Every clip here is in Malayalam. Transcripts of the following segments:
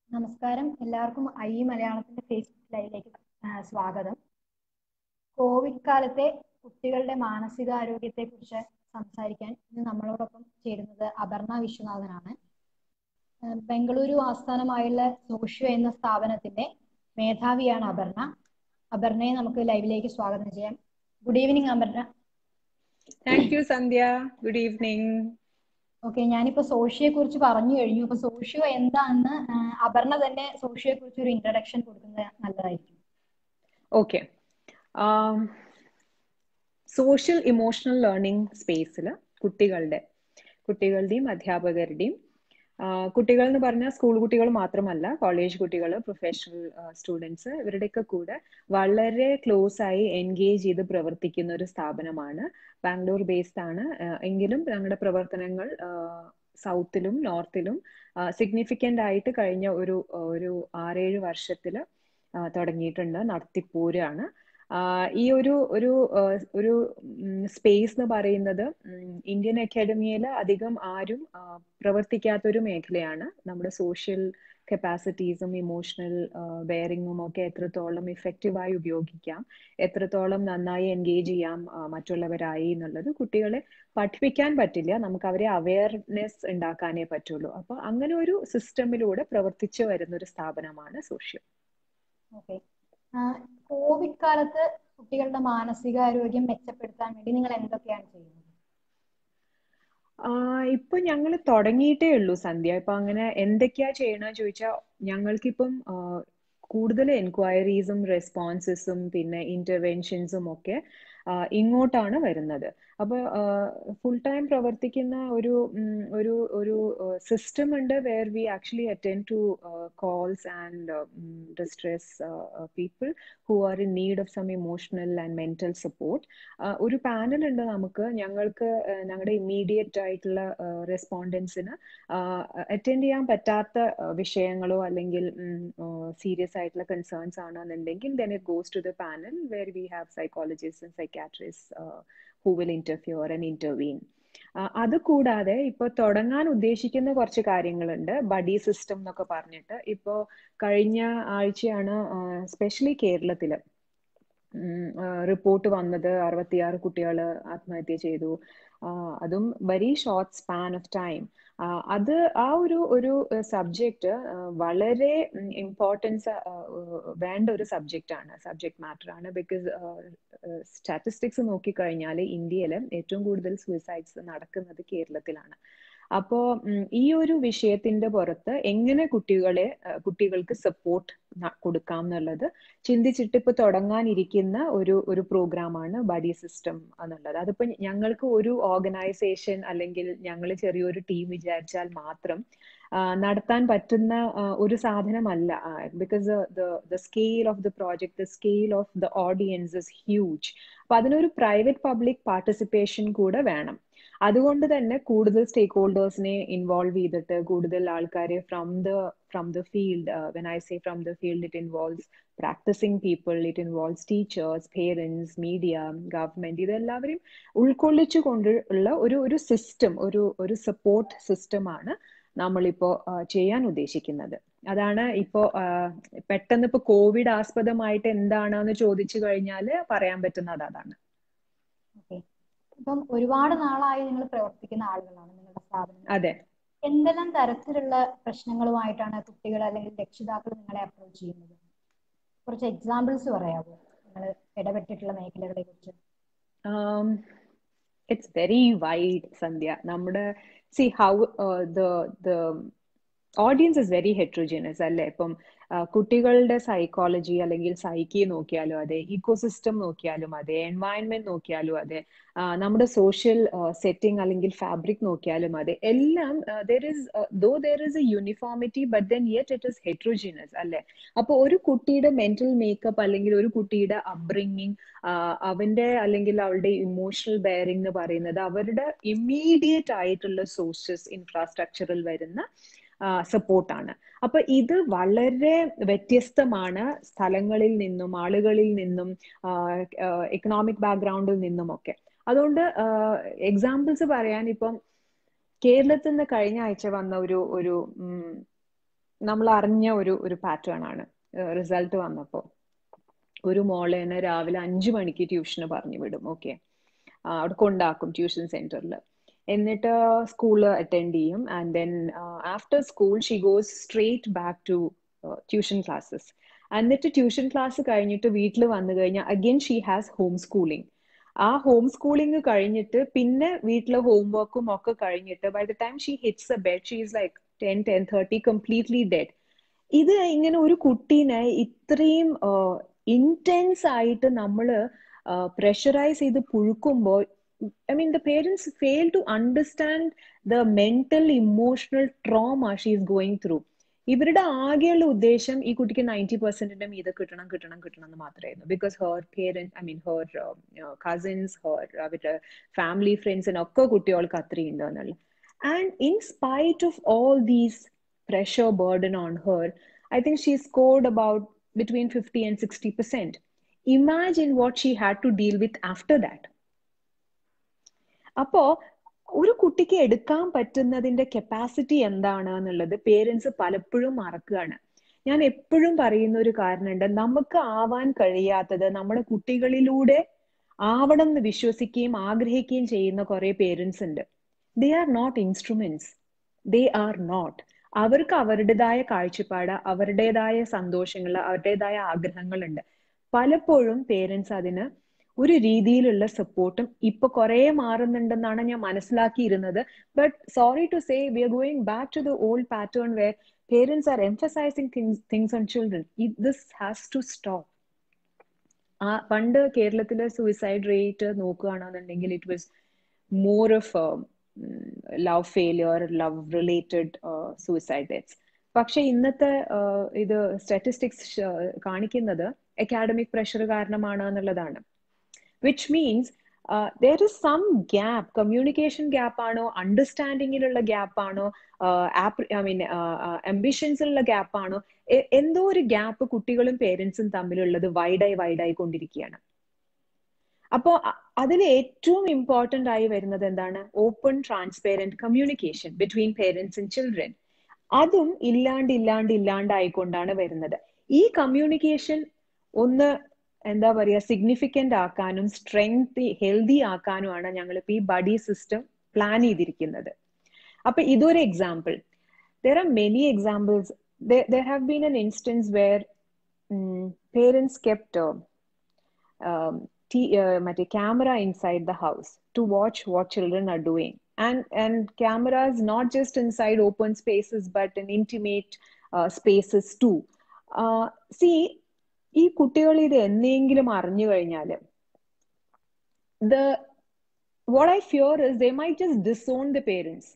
നമസ്കാരം എല്ലാവർക്കും ഐ മലയാളത്തിന്റെ ഫേസ്ബുക്ക് ലൈവിലേക്ക് സ്വാഗതം കോവിഡ് കാലത്തെ കുട്ടികളുടെ മാനസികാരോഗ്യത്തെ കുറിച്ച് സംസാരിക്കാൻ ഇന്ന് നമ്മളോടൊപ്പം ചേരുന്നത് അപർണ വിശ്വനാഥനാണ് ബംഗളൂരു ആസ്ഥാനമായുള്ള സോഷ്യോ എന്ന സ്ഥാപനത്തിന്റെ മേധാവിയാണ് അപർണ അപർണയെ നമുക്ക് ലൈവിലേക്ക് സ്വാഗതം ചെയ്യാം good evening Aparna thank you Sandhya good evening okay ഞാനിപ്പോ സോഷ്യയെ കുറിച്ച് പറഞ്ഞു കഴിഞ്ഞു അപ്പൊ സോഷ്യോ എന്താണെന്ന് അപർണ തന്നെ സോഷ്യയെ കുറിച്ച് ഒരു ഇൻട്രഡക്ഷൻ കൊടുക്കുന്നത് നല്ലതായിരിക്കും ഓക്കെ സോഷ്യൽ ഇമോഷണൽ ലേണിംഗ് സ്പേസിൽ കുട്ടികളുടെ കുട്ടികളുടെയും അധ്യാപകരുടെയും കുട്ടികൾ എന്ന് പറഞ്ഞാൽ സ്കൂൾ കുട്ടികൾ മാത്രമല്ല കോളേജ് കുട്ടികൾ പ്രൊഫഷണൽ സ്റ്റുഡൻസ് ഇവരുടെയൊക്കെ കൂടെ വളരെ ക്ലോസ് ആയി എൻഗേജ് ചെയ്ത് പ്രവർത്തിക്കുന്ന ഒരു സ്ഥാപനമാണ് ബാംഗ്ലൂർ ബേസ്ഡ് ആണ് എങ്കിലും ഞങ്ങളുടെ പ്രവർത്തനങ്ങൾ സൗത്തിലും നോർത്തിലും സിഗ്നിഫിക്കൻ്റ് ആയിട്ട് കഴിഞ്ഞ ഒരു ഒരു ആറേഴ് വർഷത്തിൽ തുടങ്ങിയിട്ടുണ്ട് നടത്തിപ്പൂരാണ് ഈ ഒരു ഒരു ഒരു സ്പേസ് എന്ന് പറയുന്നത് ഇന്ത്യൻ അക്കാഡമിയിൽ അധികം ആരും പ്രവർത്തിക്കാത്തൊരു മേഖലയാണ് നമ്മുടെ സോഷ്യൽ കപ്പാസിറ്റീസും ഇമോഷണൽ ബെയറിങ്ങും ഒക്കെ എത്രത്തോളം ഇഫക്റ്റീവായി ഉപയോഗിക്കാം എത്രത്തോളം നന്നായി എൻഗേജ് ചെയ്യാം മറ്റുള്ളവരായി എന്നുള്ളത് കുട്ടികളെ പഠിപ്പിക്കാൻ പറ്റില്ല നമുക്ക് അവരെ അവയർനെസ് ഉണ്ടാക്കാനേ പറ്റുള്ളൂ അപ്പൊ അങ്ങനെ ഒരു സിസ്റ്റമിലൂടെ പ്രവർത്തിച്ചു വരുന്ന ഒരു സ്ഥാപനമാണ് സോഷ്യോ ഓക്കെ കോവിഡ് കാലത്ത് കുട്ടികളുടെ മാനസികാരോഗ്യം മെച്ചപ്പെടുത്താൻ വേണ്ടി നിങ്ങൾ എന്തൊക്കെയാണ് ചെയ്യുന്നത് ഇപ്പൊ ഞങ്ങൾ തുടങ്ങിയിട്ടേ ഉള്ളൂ സന്ധ്യ ഇപ്പൊ അങ്ങനെ എന്തൊക്കെയാ ചെയ്യണ ചോദിച്ചാൽ ഞങ്ങൾക്കിപ്പം കൂടുതൽ എൻക്വയറീസും റെസ്പോൺസസും പിന്നെ ഇന്റർവെൻഷൻസും ഒക്കെ ഇങ്ങോട്ടാണ് വരുന്നത് അപ്പൊ ഫുൾ ടൈം പ്രവർത്തിക്കുന്ന ഒരു ഒരു ഒരു സിസ്റ്റം ഉണ്ട് where we actually attend to calls and distress people who are in need of some emotional and mental support ഒരു പാനൽ ഉണ്ട് നമുക്ക് ഞങ്ങൾക്ക് ഞങ്ങളുടെ ഇമ്മീഡിയറ്റ് ആയിട്ടുള്ള റെസ്പോണ്ടൻസിന് അറ്റൻഡ് ചെയ്യാൻ പറ്റാത്ത വിഷയങ്ങളോ അല്ലെങ്കിൽ സീരിയസ് ആയിട്ടുള്ള കൺസേൺസ് ആണെന്നുണ്ടെങ്കിൽ then it goes to the panel where we have psychologist and psychiatrist who will interfere and intervene അത് കൂടാതെ ഇപ്പൊ തുടങ്ങാൻ ഉദ്ദേശിക്കുന്ന കുറച്ച് കാര്യങ്ങളുണ്ട് ബഡി സിസ്റ്റം എന്നൊക്കെ പറഞ്ഞിട്ട് ഇപ്പോ കഴിഞ്ഞ ആഴ്ചയാണ് സ്പെഷ്യലി കേരളത്തില് റിപ്പോർട്ട് വന്നത് അറുപത്തിയാറ് കുട്ടികൾ ആത്മഹത്യ ചെയ്തു അതും very short span of time അത് ആ ഒരു ഒരു സബ്ജക്റ്റ് വളരെ ഇമ്പോർട്ടൻസ് വേണ്ട ഒരു സബ്ജക്റ്റ് ആണ് സബ്ജക്ട് മാറ്റർ ആണ് ബിക്കോസ് സ്റ്റാറ്റിസ്റ്റിക്സ് നോക്കിക്കഴിഞ്ഞാൽ ഇന്ത്യയിൽ ഏറ്റവും കൂടുതൽ സൂയിസൈഡ്സ് നടക്കുന്നത് കേരളത്തിലാണ് അപ്പോ ഈ ഒരു വിഷയത്തിന്റെ പുറത്ത് എങ്ങനെ കുട്ടികളെ കുട്ടികൾക്ക് സപ്പോർട്ട് കൊടുക്കാം എന്നുള്ളത് ചിന്തിച്ചിട്ട് ഇപ്പൊ തുടങ്ങാനിരിക്കുന്ന ഒരു ഒരു പ്രോഗ്രാമാണ് ബഡി സിസ്റ്റം എന്നുള്ളത് അതിപ്പോ ഞങ്ങൾക്ക് ഒരു ഓർഗനൈസേഷൻ അല്ലെങ്കിൽ ഞങ്ങൾ ചെറിയൊരു ടീം വിചാരിച്ചാൽ മാത്രം നടത്താൻ പറ്റുന്ന ഒരു സാധനമല്ല because the scale of the project the scale of the audience is huge അപ്പൊ അതിനൊരു പ്രൈവറ്റ് പബ്ലിക് പാർട്ടിസിപ്പേഷൻ കൂടെ വേണം അതുകൊണ്ട് തന്നെ കൂടുതൽ സ്റ്റേക്ക് ഹോൾഡേഴ്സിനെ ഇൻവോൾവ് ചെയ്തിട്ട് കൂടുതൽ ആൾക്കാരെ from the from the field when I say from the field it involves practising people it involves teachers parents media government ഇതെല്ലാവരെയും ഉൾക്കൊള്ളിച്ചു കൊണ്ടുള്ള ഒരു ഒരു സിസ്റ്റം ഒരു ഒരു സപ്പോർട്ട് സിസ്റ്റമാണ് നമ്മളിപ്പോ ചെയ്യാൻ ഉദ്ദേശിക്കുന്നത് അതാണ് ഇപ്പോ പെട്ടെന്ന് ഇപ്പൊ കോവിഡ് ആസ്പദമായിട്ട് എന്താണെന്ന് ചോദിച്ചു കഴിഞ്ഞാൽ പറയാൻ പറ്റുന്നത് അതാണ് ഇപ്പം ഒരുപാട് നാളായി നിങ്ങൾ പ്രവർത്തിക്കുന്ന ആളുകളാണ് നിങ്ങളുടെ സ്ഥാപനം അതെ എന്തെല്ലാം തരത്തിലുള്ള പ്രശ്നങ്ങളുമായിട്ടാണ് കുട്ടികൾ അല്ലെങ്കിൽ രക്ഷിതാക്കൾ നിങ്ങളെ അപ്രോച്ച് ചെയ്യുന്നത് കുറച്ച് എക്സാമ്പിൾസ് പറയാമോ നിങ്ങൾ ഇടപെട്ടിട്ടുള്ള മേഖലകളെ കുറിച്ച് ഇറ്റ്സ് വെരി വൈഡ് സന്ധ്യ നമ്മുടെ see how the the audience is very heterogeneous അല്ലേ ഇപ്പം കുട്ടികളുടെ സൈക്കോളജി അല്ലെങ്കിൽ സൈക്കി നോക്കിയാലും അതെ ഇക്കോസിസ്റ്റം നോക്കിയാലും അതെ എൻവയൺമെന്റ് നോക്കിയാലും അതെ നമ്മുടെ സോഷ്യൽ സെറ്റിംഗ് അല്ലെങ്കിൽ ഫാബ്രിക് നോക്കിയാലും അതെ എല്ലാം there is though there is a uniformity but then yet it is heterogeneous അല്ലെ അപ്പൊ ഒരു കുട്ടിയുടെ മെന്റൽ മേക്കപ്പ് അല്ലെങ്കിൽ ഒരു കുട്ടിയുടെ അപ്ബ്രിങ്ങിങ് അവന്റെ അല്ലെങ്കിൽ അവളുടെ ഇമോഷണൽ ബെയറിംഗ് എന്ന് പറയുന്നത് അവരുടെ ഇമ്മീഡിയറ്റ് ആയിട്ടുള്ള സോഴ്സസ് ഇൻഫ്രാസ്ട്രക്ചറിൽ വരുന്ന സപ്പോർട്ടാണ് അപ്പൊ ഇത് വളരെ വ്യത്യസ്തമാണ് സ്ഥലങ്ങളിൽ നിന്നും ആളുകളിൽ നിന്നും എക്കണോമിക് ബാക്ക്ഗ്രൗണ്ടിൽ നിന്നും ഒക്കെ അതുകൊണ്ട് എക്സാമ്പിൾസ് പറയാൻ ഇപ്പം കേരളത്തിൽ നിന്ന് കഴിഞ്ഞ ആഴ്ച വന്ന ഒരു ഒരു നമ്മൾ അറിഞ്ഞ ഒരു ഒരു പാറ്റേൺ ആണ് റിസൾട്ട് വന്നപ്പോൾ ഒരു മോളെ തന്നെ രാവിലെ അഞ്ചു മണിക്ക് ട്യൂഷന് പറഞ്ഞു വിടും ഓക്കെ അവിടെ കൊണ്ടാക്കും ട്യൂഷൻ സെന്ററിൽ എന്നിട്ട് സ്കൂൾ അറ്റൻഡ് ചെയ്യും and then after school she goes straight back to tuition classes എന്നിട്ട് ട്യൂഷൻ ക്ലാസ് കഴിഞ്ഞിട്ട് വീട്ടിൽ വന്നു കഴിഞ്ഞാൽ again she has home schooling ആ ഹോം സ്കൂളിംഗ് കഴിഞ്ഞിട്ട് പിന്നെ വീട്ടിലെ ഹോംവർക്കും ഒക്കെ കഴിഞ്ഞിട്ട് by the time she hits a bed she is like ten ten thirty completely dead ഇത് ഇങ്ങനെ ഒരു കുട്ടീനെ ഇത്രയും ഇന്റൻസ് ആയിട്ട് നമ്മൾ പ്രഷറൈസ് ചെയ്ത് പുഴുക്കുമ്പോൾ I mean the parents fail to understand the mental emotional trauma she is going through ഇവരുടെ ആകെയുള്ള ഉദ്ദേശം ഈ കുട്ടിക്ക് നയൻറ്റി പെർസെന്റിന്റെ മീതെ കിട്ടണം കിട്ടണം കിട്ടണം എന്ന് മാത്രമായിരുന്നു because her parents I mean her cousins her അവരുടെ ഫാമിലി ഫ്രണ്ട്സിനൊക്കെ കുട്ടികൾക്ക് അത്രയും ഉണ്ട് എന്നുള്ളത് and in spite of all these pressure burden on her, I think she scored about between 50 and 60%. Imagine what she had to deal with after that. അപ്പോ ഒരു കുട്ടിക്ക് എടുക്കാൻ പറ്റുന്നതിന്റെ കപ്പാസിറ്റി എന്താണ് എന്നുള്ളത് പേരൻസ് പലപ്പോഴും മറക്കുകയാണ് ഞാൻ എപ്പോഴും പറയുന്ന ഒരു കാരണമുണ്ട് നമുക്ക് ആവാൻ കഴിയാത്തത് നമ്മുടെ കുട്ടികളിലൂടെ ആവണം എന്ന് വിശ്വസിക്കുകയും ആഗ്രഹിക്കുകയും ചെയ്യുന്ന കുറെ പേരൻസ് ഉണ്ട് they are not instruments they are not അവർക്ക് അവരുടേതായ കാഴ്ചപ്പാട് അവരുടേതായ സന്തോഷങ്ങൾ അവരുടേതായ ആഗ്രഹങ്ങളുണ്ട് പലപ്പോഴും പേരൻസ് അതിന് ഒരു രീതിയിലുള്ള സപ്പോർട്ടും ഇപ്പൊ കുറെ മാറുന്നുണ്ടെന്നാണ് ഞാൻ മനസ്സിലാക്കിയിരുന്നത് but sorry to say we are going back to the old pattern where parents are emphasising things things on children this has to stop ആ പണ്ട് കേരളത്തിലെ സൂയിസൈഡ് റേറ്റ് നോക്കുകയാണെന്നുണ്ടെങ്കിൽ it was more of love failure love related suicide deaths പക്ഷെ ഇന്നത്തെ ഇത് സ്റ്റാറ്റിസ്റ്റിക്സ് കാണിക്കുന്നത് അക്കാഡമിക് പ്രഷർ കാരണമാണ് എന്നുള്ളതാണ് which means there is some gap communication gap ആണോ അണ്ടർസ്റ്റാൻഡിങ്ങിലുള്ള ഗ്യാപ്പ് ആണോ ഐ മീൻ അംബിഷൻസിലുള്ള ഗ്യാപ്പ് ആണോ എന്തോ ഒരു ഗ്യാപ്പ് കുട്ടികളും പേരൻസും തമ്മിലുള്ളത് വൈഡായി വൈഡായി കൊണ്ടിരിക്കുകയാണ് അപ്പോ അതിൽ ഏറ്റവും ഇമ്പോർട്ടന്റ് ആയി വരുന്നത് എന്താണ് open transparent communication between parents and children അതും ഇല്ലാണ്ട് ഇല്ലാണ്ട് ഇല്ലാണ്ടായിക്കൊണ്ടാണ് വരുന്നത് ഈ കമ്മ്യൂണിക്കേഷൻ ഒന്ന് എന്താ പറയുക സിഗ്നിഫിക്കന്റ് ആക്കാനും സ്ട്രെങ്ത് ഹെൽത്തി ആക്കാനുമാണ് ഞങ്ങൾ ഇപ്പൊ ഈ ബഡി സിസ്റ്റം പ്ലാൻ ചെയ്തിരിക്കുന്നത് അപ്പൊ ഇതൊരു example there are many examples there have been an instance where parents kept മറ്റേ camera inside the house to watch what children are doing and and cameras not just inside open spaces but in intimate uh, spaces too uh, see ഈ കുട്ടികൾ ഇത് എന്നെങ്കിലും അറിഞ്ഞു കഴിഞ്ഞാൽ the what I fear is they my just disown the parents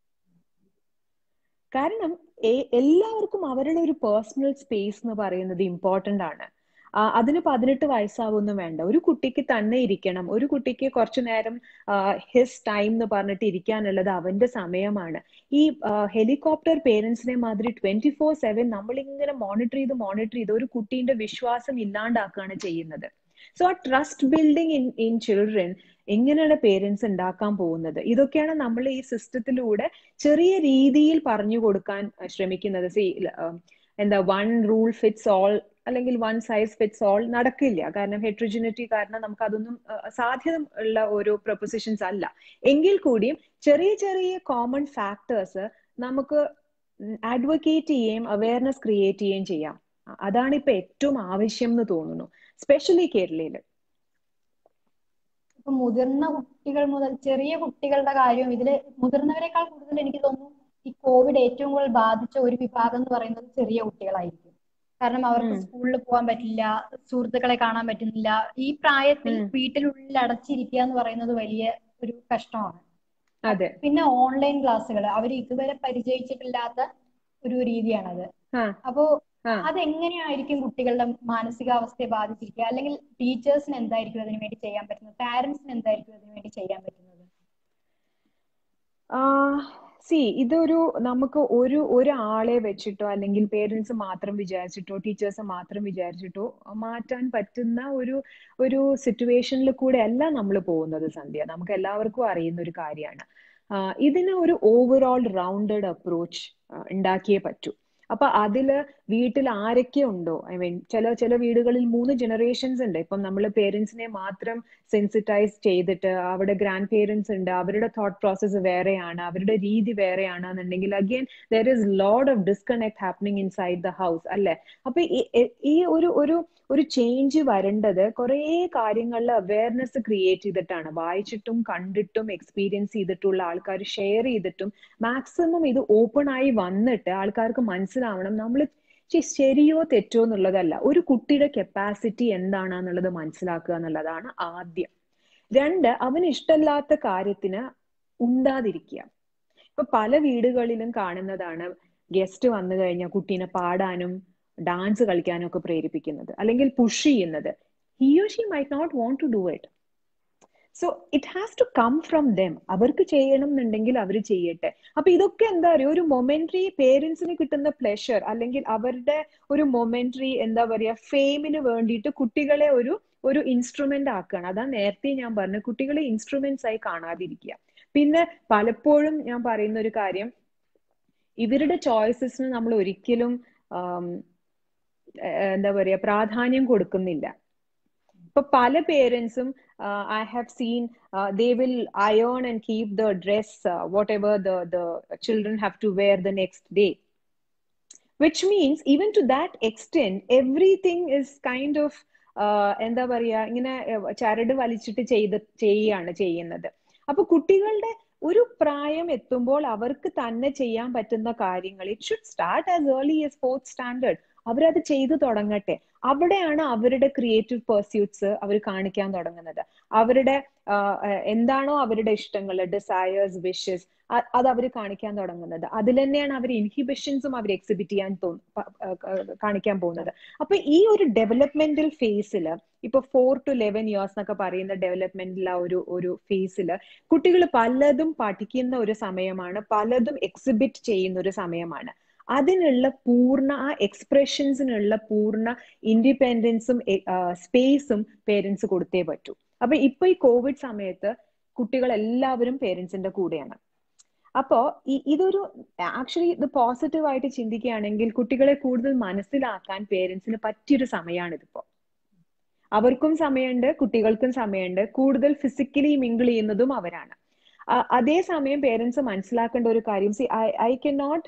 കാരണം എല്ലാവർക്കും അവരുടെ ഒരു പേഴ്സണൽ സ്പേസ് എന്ന് പറയുന്നത് ഇമ്പോർട്ടന്റ് ആണ് അതിന് പതിനെട്ട് വയസ്സാവൊന്നും വേണ്ട ഒരു കുട്ടിക്ക് തന്നെ ഇരിക്കണം ഒരു കുട്ടിക്ക് കുറച്ചു നേരം ഹിസ് ടൈം എന്ന് പറഞ്ഞിട്ട് ഇരിക്കാനുള്ളത് അവന്റെ സമയമാണ് ഈ ഹെലികോപ്റ്റർ പേരൻസിനെ മാതിരി ട്വന്റി ഫോർ സെവൻ നമ്മളിങ്ങനെ മോണിറ്റർ ചെയ്ത് മോണിറ്റർ ചെയ്ത് ഒരു കുട്ടീന്റെ വിശ്വാസം ഇല്ലാണ്ടാക്കുകയാണ് ചെയ്യുന്നത് സോ ആ trust building in in children എങ്ങനെയാണ് പേരൻസ് ഉണ്ടാക്കാൻ പോകുന്നത് ഇതൊക്കെയാണ് നമ്മൾ ഈ സിസ്റ്റത്തിലൂടെ ചെറിയ രീതിയിൽ പറഞ്ഞു കൊടുക്കാൻ ശ്രമിക്കുന്നത് സി എന്താ വൺ റൂൾ ഫിറ്റ്സ് ഓൾ അല്ലെങ്കിൽ വൺ സൈസ് ഫിറ്റ്സ് ഓൾ നടക്കില്ല കാരണം ഹെട്രോജിനിറ്റി കാരണം നമുക്ക് അതൊന്നും സാധ്യത ഉള്ള ഒരു പ്രൊപ്പോസിഷൻസ് അല്ല എങ്കിൽ കൂടിയും ചെറിയ ചെറിയ കോമൺ ഫാക്ടേഴ്സ് നമുക്ക് അഡ്വക്കേറ്റ് ചെയ്യുകയും അവയർനെസ് ക്രിയേറ്റ് ചെയ്യുകയും ചെയ്യാം അതാണ് ഇപ്പൊ ഏറ്റവും ആവശ്യം എന്ന് തോന്നുന്നു സ്പെഷ്യലി കേരളയില് ഇപ്പൊ മുതിർന്ന കുട്ടികൾ മുതൽ ചെറിയ കുട്ടികളുടെ കാര്യവും ഇതില് മുതിർന്നവരെക്കാൾ കൂടുതൽ എനിക്ക് തോന്നുന്നു ഈ കോവിഡ് ഏറ്റവും കൂടുതൽ ബാധിച്ച ഒരു വിഭാഗം എന്ന് പറയുന്നത് ചെറിയ കുട്ടികളായിരിക്കും കാരണം അവർക്ക് സ്കൂളിൽ പോകാൻ പറ്റില്ല സുഹൃത്തുക്കളെ കാണാൻ പറ്റുന്നില്ല ഈ പ്രായത്തിൽ വീട്ടിനുള്ളിൽ അടച്ചിരിക്കുക എന്ന് പറയുന്നത് വലിയ ഒരു കഷ്ടമാണ് അതെ പിന്നെ ഓൺലൈൻ ക്ലാസ്സുകൾ അവർ ഇതുവരെ പരിചയിച്ചിട്ടില്ലാത്ത ഒരു രീതിയാണത് അപ്പോ അതെങ്ങനെയായിരിക്കും കുട്ടികളുടെ മാനസികാവസ്ഥയെ ബാധിച്ചിരിക്കുക അല്ലെങ്കിൽ ടീച്ചേഴ്സിന് എന്തായിരിക്കും അതിനു വേണ്ടി ചെയ്യാൻ പറ്റുന്നത് പാരന്റ്സിന് എന്തായിരിക്കും അതിനു വേണ്ടി ചെയ്യാൻ പറ്റുന്നത് സി ഇതൊരു നമുക്ക് ഒരു ഒരാളെ വെച്ചിട്ടോ അല്ലെങ്കിൽ പേരൻസ് മാത്രം വിചാരിച്ചിട്ടോ ടീച്ചേഴ്സ് മാത്രം വിചാരിച്ചിട്ടോ മാറ്റാൻ പറ്റുന്ന ഒരു ഒരു സിറ്റുവേഷനിൽ കൂടെ അല്ല നമ്മൾ പോകുന്നത് സന്ധ്യ നമുക്ക് എല്ലാവർക്കും അറിയുന്ന ഒരു കാര്യമാണ് ഇതിന് ഒരു ഓവറോൾ റൗണ്ടഡ് അപ്രോച്ച് ഉണ്ടാക്കിയേ പറ്റൂ അപ്പൊ അതില് വീട്ടിൽ ആരൊക്കെ ഉണ്ടോ ഐ മീൻ ചില ചില വീടുകളിൽ മൂന്ന് ജനറേഷൻസ് ഉണ്ട് ഇപ്പം നമ്മൾ പേരൻസിനെ മാത്രം സെൻസിറ്റൈസ് ചെയ്തിട്ട് അവിടെ ഗ്രാൻഡ് പേരൻസ് ഉണ്ട് അവരുടെ തോട്ട് പ്രോസസ്സ് വേറെയാണ് അവരുടെ രീതി വേറെയാണ് എന്നുണ്ടെങ്കിൽ again there is load of disconnect happening inside the house അല്ലെ അപ്പൊ ഈ ഒരു ഒരു ഒരു ചേഞ്ച് വരേണ്ടത് കുറേ കാര്യങ്ങളിൽ അവയർനെസ് ക്രിയേറ്റ് ചെയ്തിട്ടാണ് വായിച്ചിട്ടും കണ്ടിട്ടും എക്സ്പീരിയൻസ് ചെയ്തിട്ടുള്ള ആൾക്കാർ ഷെയർ ചെയ്തിട്ടും മാക്സിമം ഇത് ഓപ്പൺ ആയി വന്നിട്ട് ആൾക്കാർക്ക് മനസ്സിലാവണം നമ്മൾ ശരിയോ തെറ്റോ എന്നുള്ളതല്ല ഒരു കുട്ടിയുടെ കപ്പാസിറ്റി എന്താണെന്നുള്ളത് മനസ്സിലാക്കുക എന്നുള്ളതാണ് ആദ്യം രണ്ട് അവന് ഇഷ്ടമല്ലാത്ത കാര്യത്തിന് ഉണ്ടാതിരിക്കുക ഇപ്പൊ പല വീടുകളിലും കാണുന്നതാണ് ഗസ്റ്റ് വന്നു കഴിഞ്ഞാൽ കുട്ടീനെ പാടാനും ഡാൻസ് കളിക്കാനും ഒക്കെ പ്രേരിപ്പിക്കുന്നത് അല്ലെങ്കിൽ പുഷ് ചെയ്യുന്നത് he or she might not want to do it so it has to come from them അവർക്ക് ചെയ്യണം എന്നുണ്ടെങ്കിൽ അവർ ചെയ്യട്ടെ അപ്പൊ ഇതൊക്കെ എന്താ പറയുക ഒരു മൊമെന്ററി പേരൻസിന് കിട്ടുന്ന പ്ലഷർ അല്ലെങ്കിൽ അവരുടെ ഒരു മൊമെന്ററി എന്താ പറയുക ഫെയിമിന് വേണ്ടിയിട്ട് കുട്ടികളെ ഒരു ഒരു ഇൻസ്ട്രുമെന്റ് ആക്കുകയാണ് അതാ നേരത്തെ ഞാൻ പറഞ്ഞു കുട്ടികളെ ഇൻസ്ട്രുമെന്റ്സ് ആയി കാണാതിരിക്കുക പിന്നെ പലപ്പോഴും ഞാൻ പറയുന്ന ഒരു കാര്യം ഇവരുടെ ചോയ്സസിന് നമ്മൾ ഒരിക്കലും എന്താ പറയാ പ്രാധാന്യം കൊടുക്കുന്നില്ല ഇപ്പൊ പല പേരൻസും I have seen they will iron and keep the dress whatever the the children have to wear the next day which means even to that extent everything is kind of എന്താ പറയാ ഇങ്ങനെ ചരട് വലിച്ചിട്ട് ചെയ്ത് ചെയ്യാണ് ചെയ്യുന്നത് അപ്പൊ കുട്ടികളുടെ ഒരു പ്രായം എത്തുമ്പോൾ അവർക്ക് തന്നെ ചെയ്യാൻ പറ്റുന്ന കാര്യങ്ങൾ it should start as early as fourth standard അവരത് ചെയ്തു തുടങ്ങട്ടെ അവിടെയാണ് അവരുടെ ക്രിയേറ്റീവ് പെർസ്യൂട്ട്സ് അവർ കാണിക്കാൻ തുടങ്ങുന്നത് അവരുടെ എന്താണോ അവരുടെ ഇഷ്ടങ്ങൾ ഡിസയേഴ്സ് വിഷസ് അത് അവർ കാണിക്കാൻ തുടങ്ങുന്നത് അതിൽ തന്നെയാണ് അവർ ഇൻഹിബിഷൻസും അവർ എക്സിബിറ്റ് ചെയ്യാൻ കാണിക്കാൻ പോകുന്നത് അപ്പൊ ഈ ഒരു ഡെവലപ്മെന്റൽ ഫേസിൽ ഇപ്പൊ ഫോർ ടു ലെവൻ ഇയേഴ്സ് എന്നൊക്കെ പറയുന്ന ഡെവലപ്മെന്റിൽ ആ ഒരു ഒരു ഫേസിൽ കുട്ടികൾ പലതും പഠിക്കുന്ന ഒരു സമയമാണ് പലതും എക്സിബിറ്റ് ചെയ്യുന്ന ഒരു സമയമാണ് അതിനുള്ള പൂർണ്ണ ആ എക്സ്പ്രഷൻസിനുള്ള പൂർണ്ണ ഇൻഡിപെൻഡൻസും സ്പേസും പേരൻസ് കൊടുത്തേ പറ്റൂ അപ്പൊ ഇപ്പൊ ഈ കോവിഡ് സമയത്ത് കുട്ടികൾ എല്ലാവരും പേരൻസിന്റെ കൂടെയാണ് അപ്പോ ഇതൊരു ആക്ച്വലി ഇത് പോസിറ്റീവ് ആയിട്ട് ചിന്തിക്കുകയാണെങ്കിൽ കുട്ടികളെ കൂടുതൽ മനസ്സിലാക്കാൻ പേരൻസിന് പറ്റിയൊരു സമയമാണ് ഇതിപ്പോ അവർക്കും സമയമുണ്ട് കുട്ടികൾക്കും സമയമുണ്ട് കൂടുതൽ ഫിസിക്കലി മിങ്കിൾ ചെയ്യുന്നതും അവരാണ് അതേസമയം പേരൻസ് മനസ്സിലാക്കേണ്ട ഒരു കാര്യം see I I can not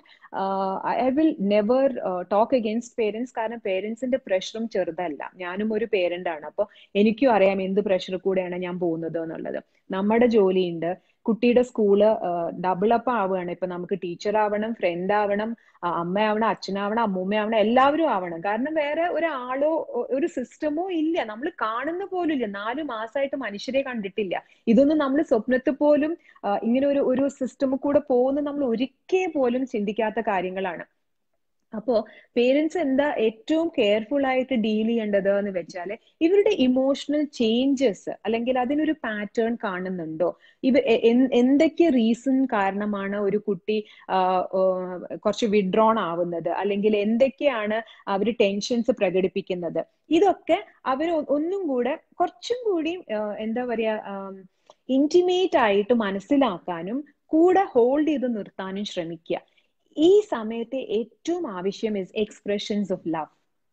I will never talk against parents കാരണം പേരൻസിന്റെ പ്രഷറും ചെറുതല്ല ഞാനും ഒരു പേരന്റ് ആണ് അപ്പോൾ എനിക്കും അറിയാം എന്ത് പ്രഷർ കൂടെയാണ് ഞാൻ പോകുന്നത് എന്നുള്ളത് നമ്മുടെ ജോലിയുണ്ട് കുട്ടിയുടെ സ്കൂള് ഡബിൾ അപ്പ് ആവുകയാണ് ഇപ്പൊ നമുക്ക് ടീച്ചർ ആവണം ഫ്രണ്ട് ആവണം അമ്മയാവണം അച്ഛനാവണം അമ്മൂമ്മയാവണം എല്ലാവരും ആവണം കാരണം വേറെ ഒരാളോ ഒരു സിസ്റ്റമോ ഇല്ല നമ്മൾ കാണുന്ന പോലും ഇല്ല നാല് മാസമായിട്ട് മനുഷ്യരെ കണ്ടിട്ടില്ല ഇതൊന്നും നമ്മൾ സ്വപ്നത്തിൽ പോലും ഇങ്ങനെ ഒരു ഒരു സിസ്റ്റമിൽ കൂടെ പോകുന്ന നമ്മൾ ഒരിക്കൽ പോലും ചിന്തിക്കാത്ത കാര്യങ്ങളാണ് അപ്പോ പേരൻസ് എന്താ ഏറ്റവും കെയർഫുൾ ആയിട്ട് ഡീൽ ചെയ്യേണ്ടത് എന്ന് വെച്ചാൽ ഇവരുടെ ഇമോഷണൽ ചേഞ്ചസ് അല്ലെങ്കിൽ അതിനൊരു പാറ്റേൺ കാണുന്നുണ്ടോ ഇവ എന്തൊക്കെ റീസൺ കാരണമാണ് ഒരു കുട്ടി കുറച്ച് വിഡ്രോൺ ആവുന്നത് അല്ലെങ്കിൽ എന്തൊക്കെയാണ് അവർ ടെൻഷൻസ് പ്രകടിപ്പിക്കുന്നത് ഇതൊക്കെ അവർ ഒന്നും കൂടെ കുറച്ചും കൂടി എന്താ പറയാ ഇന്റിമേറ്റ് ആയിട്ട് മനസ്സിലാക്കാനും കൂടെ ഹോൾഡ് ചെയ്ത് നിർത്താനും ശ്രമിക്കുക ഈ സമയത്തെ ഏറ്റവും ആവശ്യം ഇസ് എക്സ്പ്രഷൻസ് ഓഫ് ലവ്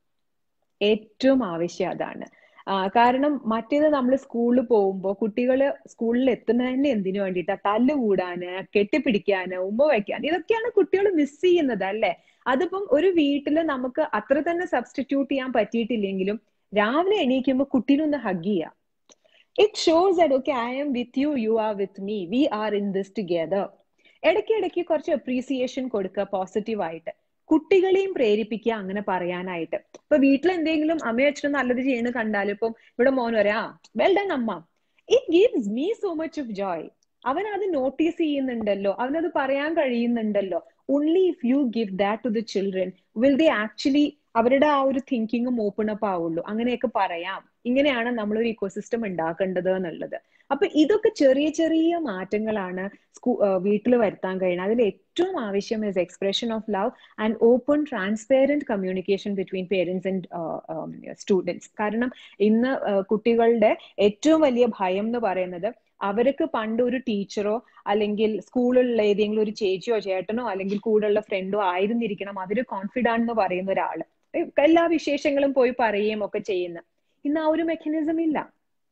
ഏറ്റവും ആവശ്യം അതാണ് കാരണം മറ്റേത് നമ്മൾ സ്കൂളിൽ പോകുമ്പോൾ കുട്ടികൾ സ്കൂളിൽ എത്തുന്നതന്നെ എന്തിനു വേണ്ടിയിട്ടാ തല്ല് കൂടാന് കെട്ടിപ്പിടിക്കാന് ഉമ്മ വയ്ക്കാൻ ഇതൊക്കെയാണ് കുട്ടികൾ മിസ് ചെയ്യുന്നത് അല്ലെ അതിപ്പം ഒരു വീട്ടിൽ നമുക്ക് അത്ര തന്നെ സബ്സ്റ്റിറ്റ്യൂട്ട് ചെയ്യാൻ പറ്റിയിട്ടില്ലെങ്കിലും രാവിലെ എണീക്കുമ്പോൾ കുട്ടീനെ ഒന്ന് ഹഗ് ചെയ്യാം it shows that okay I am with you you are with me we are in this together ഇടയ്ക്ക് ഇടയ്ക്ക് കുറച്ച് അപ്രീസിയേഷൻ കൊടുക്കുക പോസിറ്റീവ് ആയിട്ട് കുട്ടികളെയും പ്രേരിപ്പിക്കുക അങ്ങനെ പറയാനായിട്ട് ഇപ്പൊ വീട്ടിൽ എന്തെങ്കിലും അമ്മയും അച്ഛനും നല്ലത് ചെയ്യുന്നത് കണ്ടാലും ഇപ്പം ഇവിടെ മോൻ പറയാ വെൽ ഡൺ അമ്മ it gives me so much of joy അവൻ അത് നോട്ടീസ് ചെയ്യുന്നുണ്ടല്ലോ അവനത് പറയാൻ കഴിയുന്നുണ്ടല്ലോ only if you give that to the children will they actually അവരുടെ ആ ഒരു തിങ്കിങ്ങും ഓപ്പൺ അപ്പ് ആവുള്ളൂ അങ്ങനെയൊക്കെ പറയാം ഇങ്ങനെയാണ് നമ്മളൊരു ഇക്കോസിസ്റ്റം ഉണ്ടാക്കേണ്ടത് എന്നുള്ളത് അപ്പൊ ഇതൊക്കെ ചെറിയ ചെറിയ മാറ്റങ്ങളാണ് സ്കൂ വീട്ടിൽ വരുത്താൻ കഴിയുന്നത് അതിൽ ഏറ്റവും ആവശ്യം is expression of love and open transparent communication between parents and students കാരണം ഇന്ന് കുട്ടികളുടെ ഏറ്റവും വലിയ ഭയം എന്ന് പറയുന്നത് അവർക്ക് പണ്ട് ഒരു ടീച്ചറോ അല്ലെങ്കിൽ സ്കൂളിലുള്ള ഏതെങ്കിലും ഒരു ചേച്ചിയോ ചേട്ടനോ അല്ലെങ്കിൽ കൂടെയുള്ള ഫ്രണ്ടോ ആയിരുന്നിരിക്കണം അവര് കോൺഫിഡന്റ് എന്ന് പറയുന്ന ഒരാള് എല്ലാ വിശേഷങ്ങളും പോയി പറയുകയും ഒക്കെ ചെയ്യുന്ന ഇന്ന് ആ ഒരു മെക്കാനിസം ഇല്ല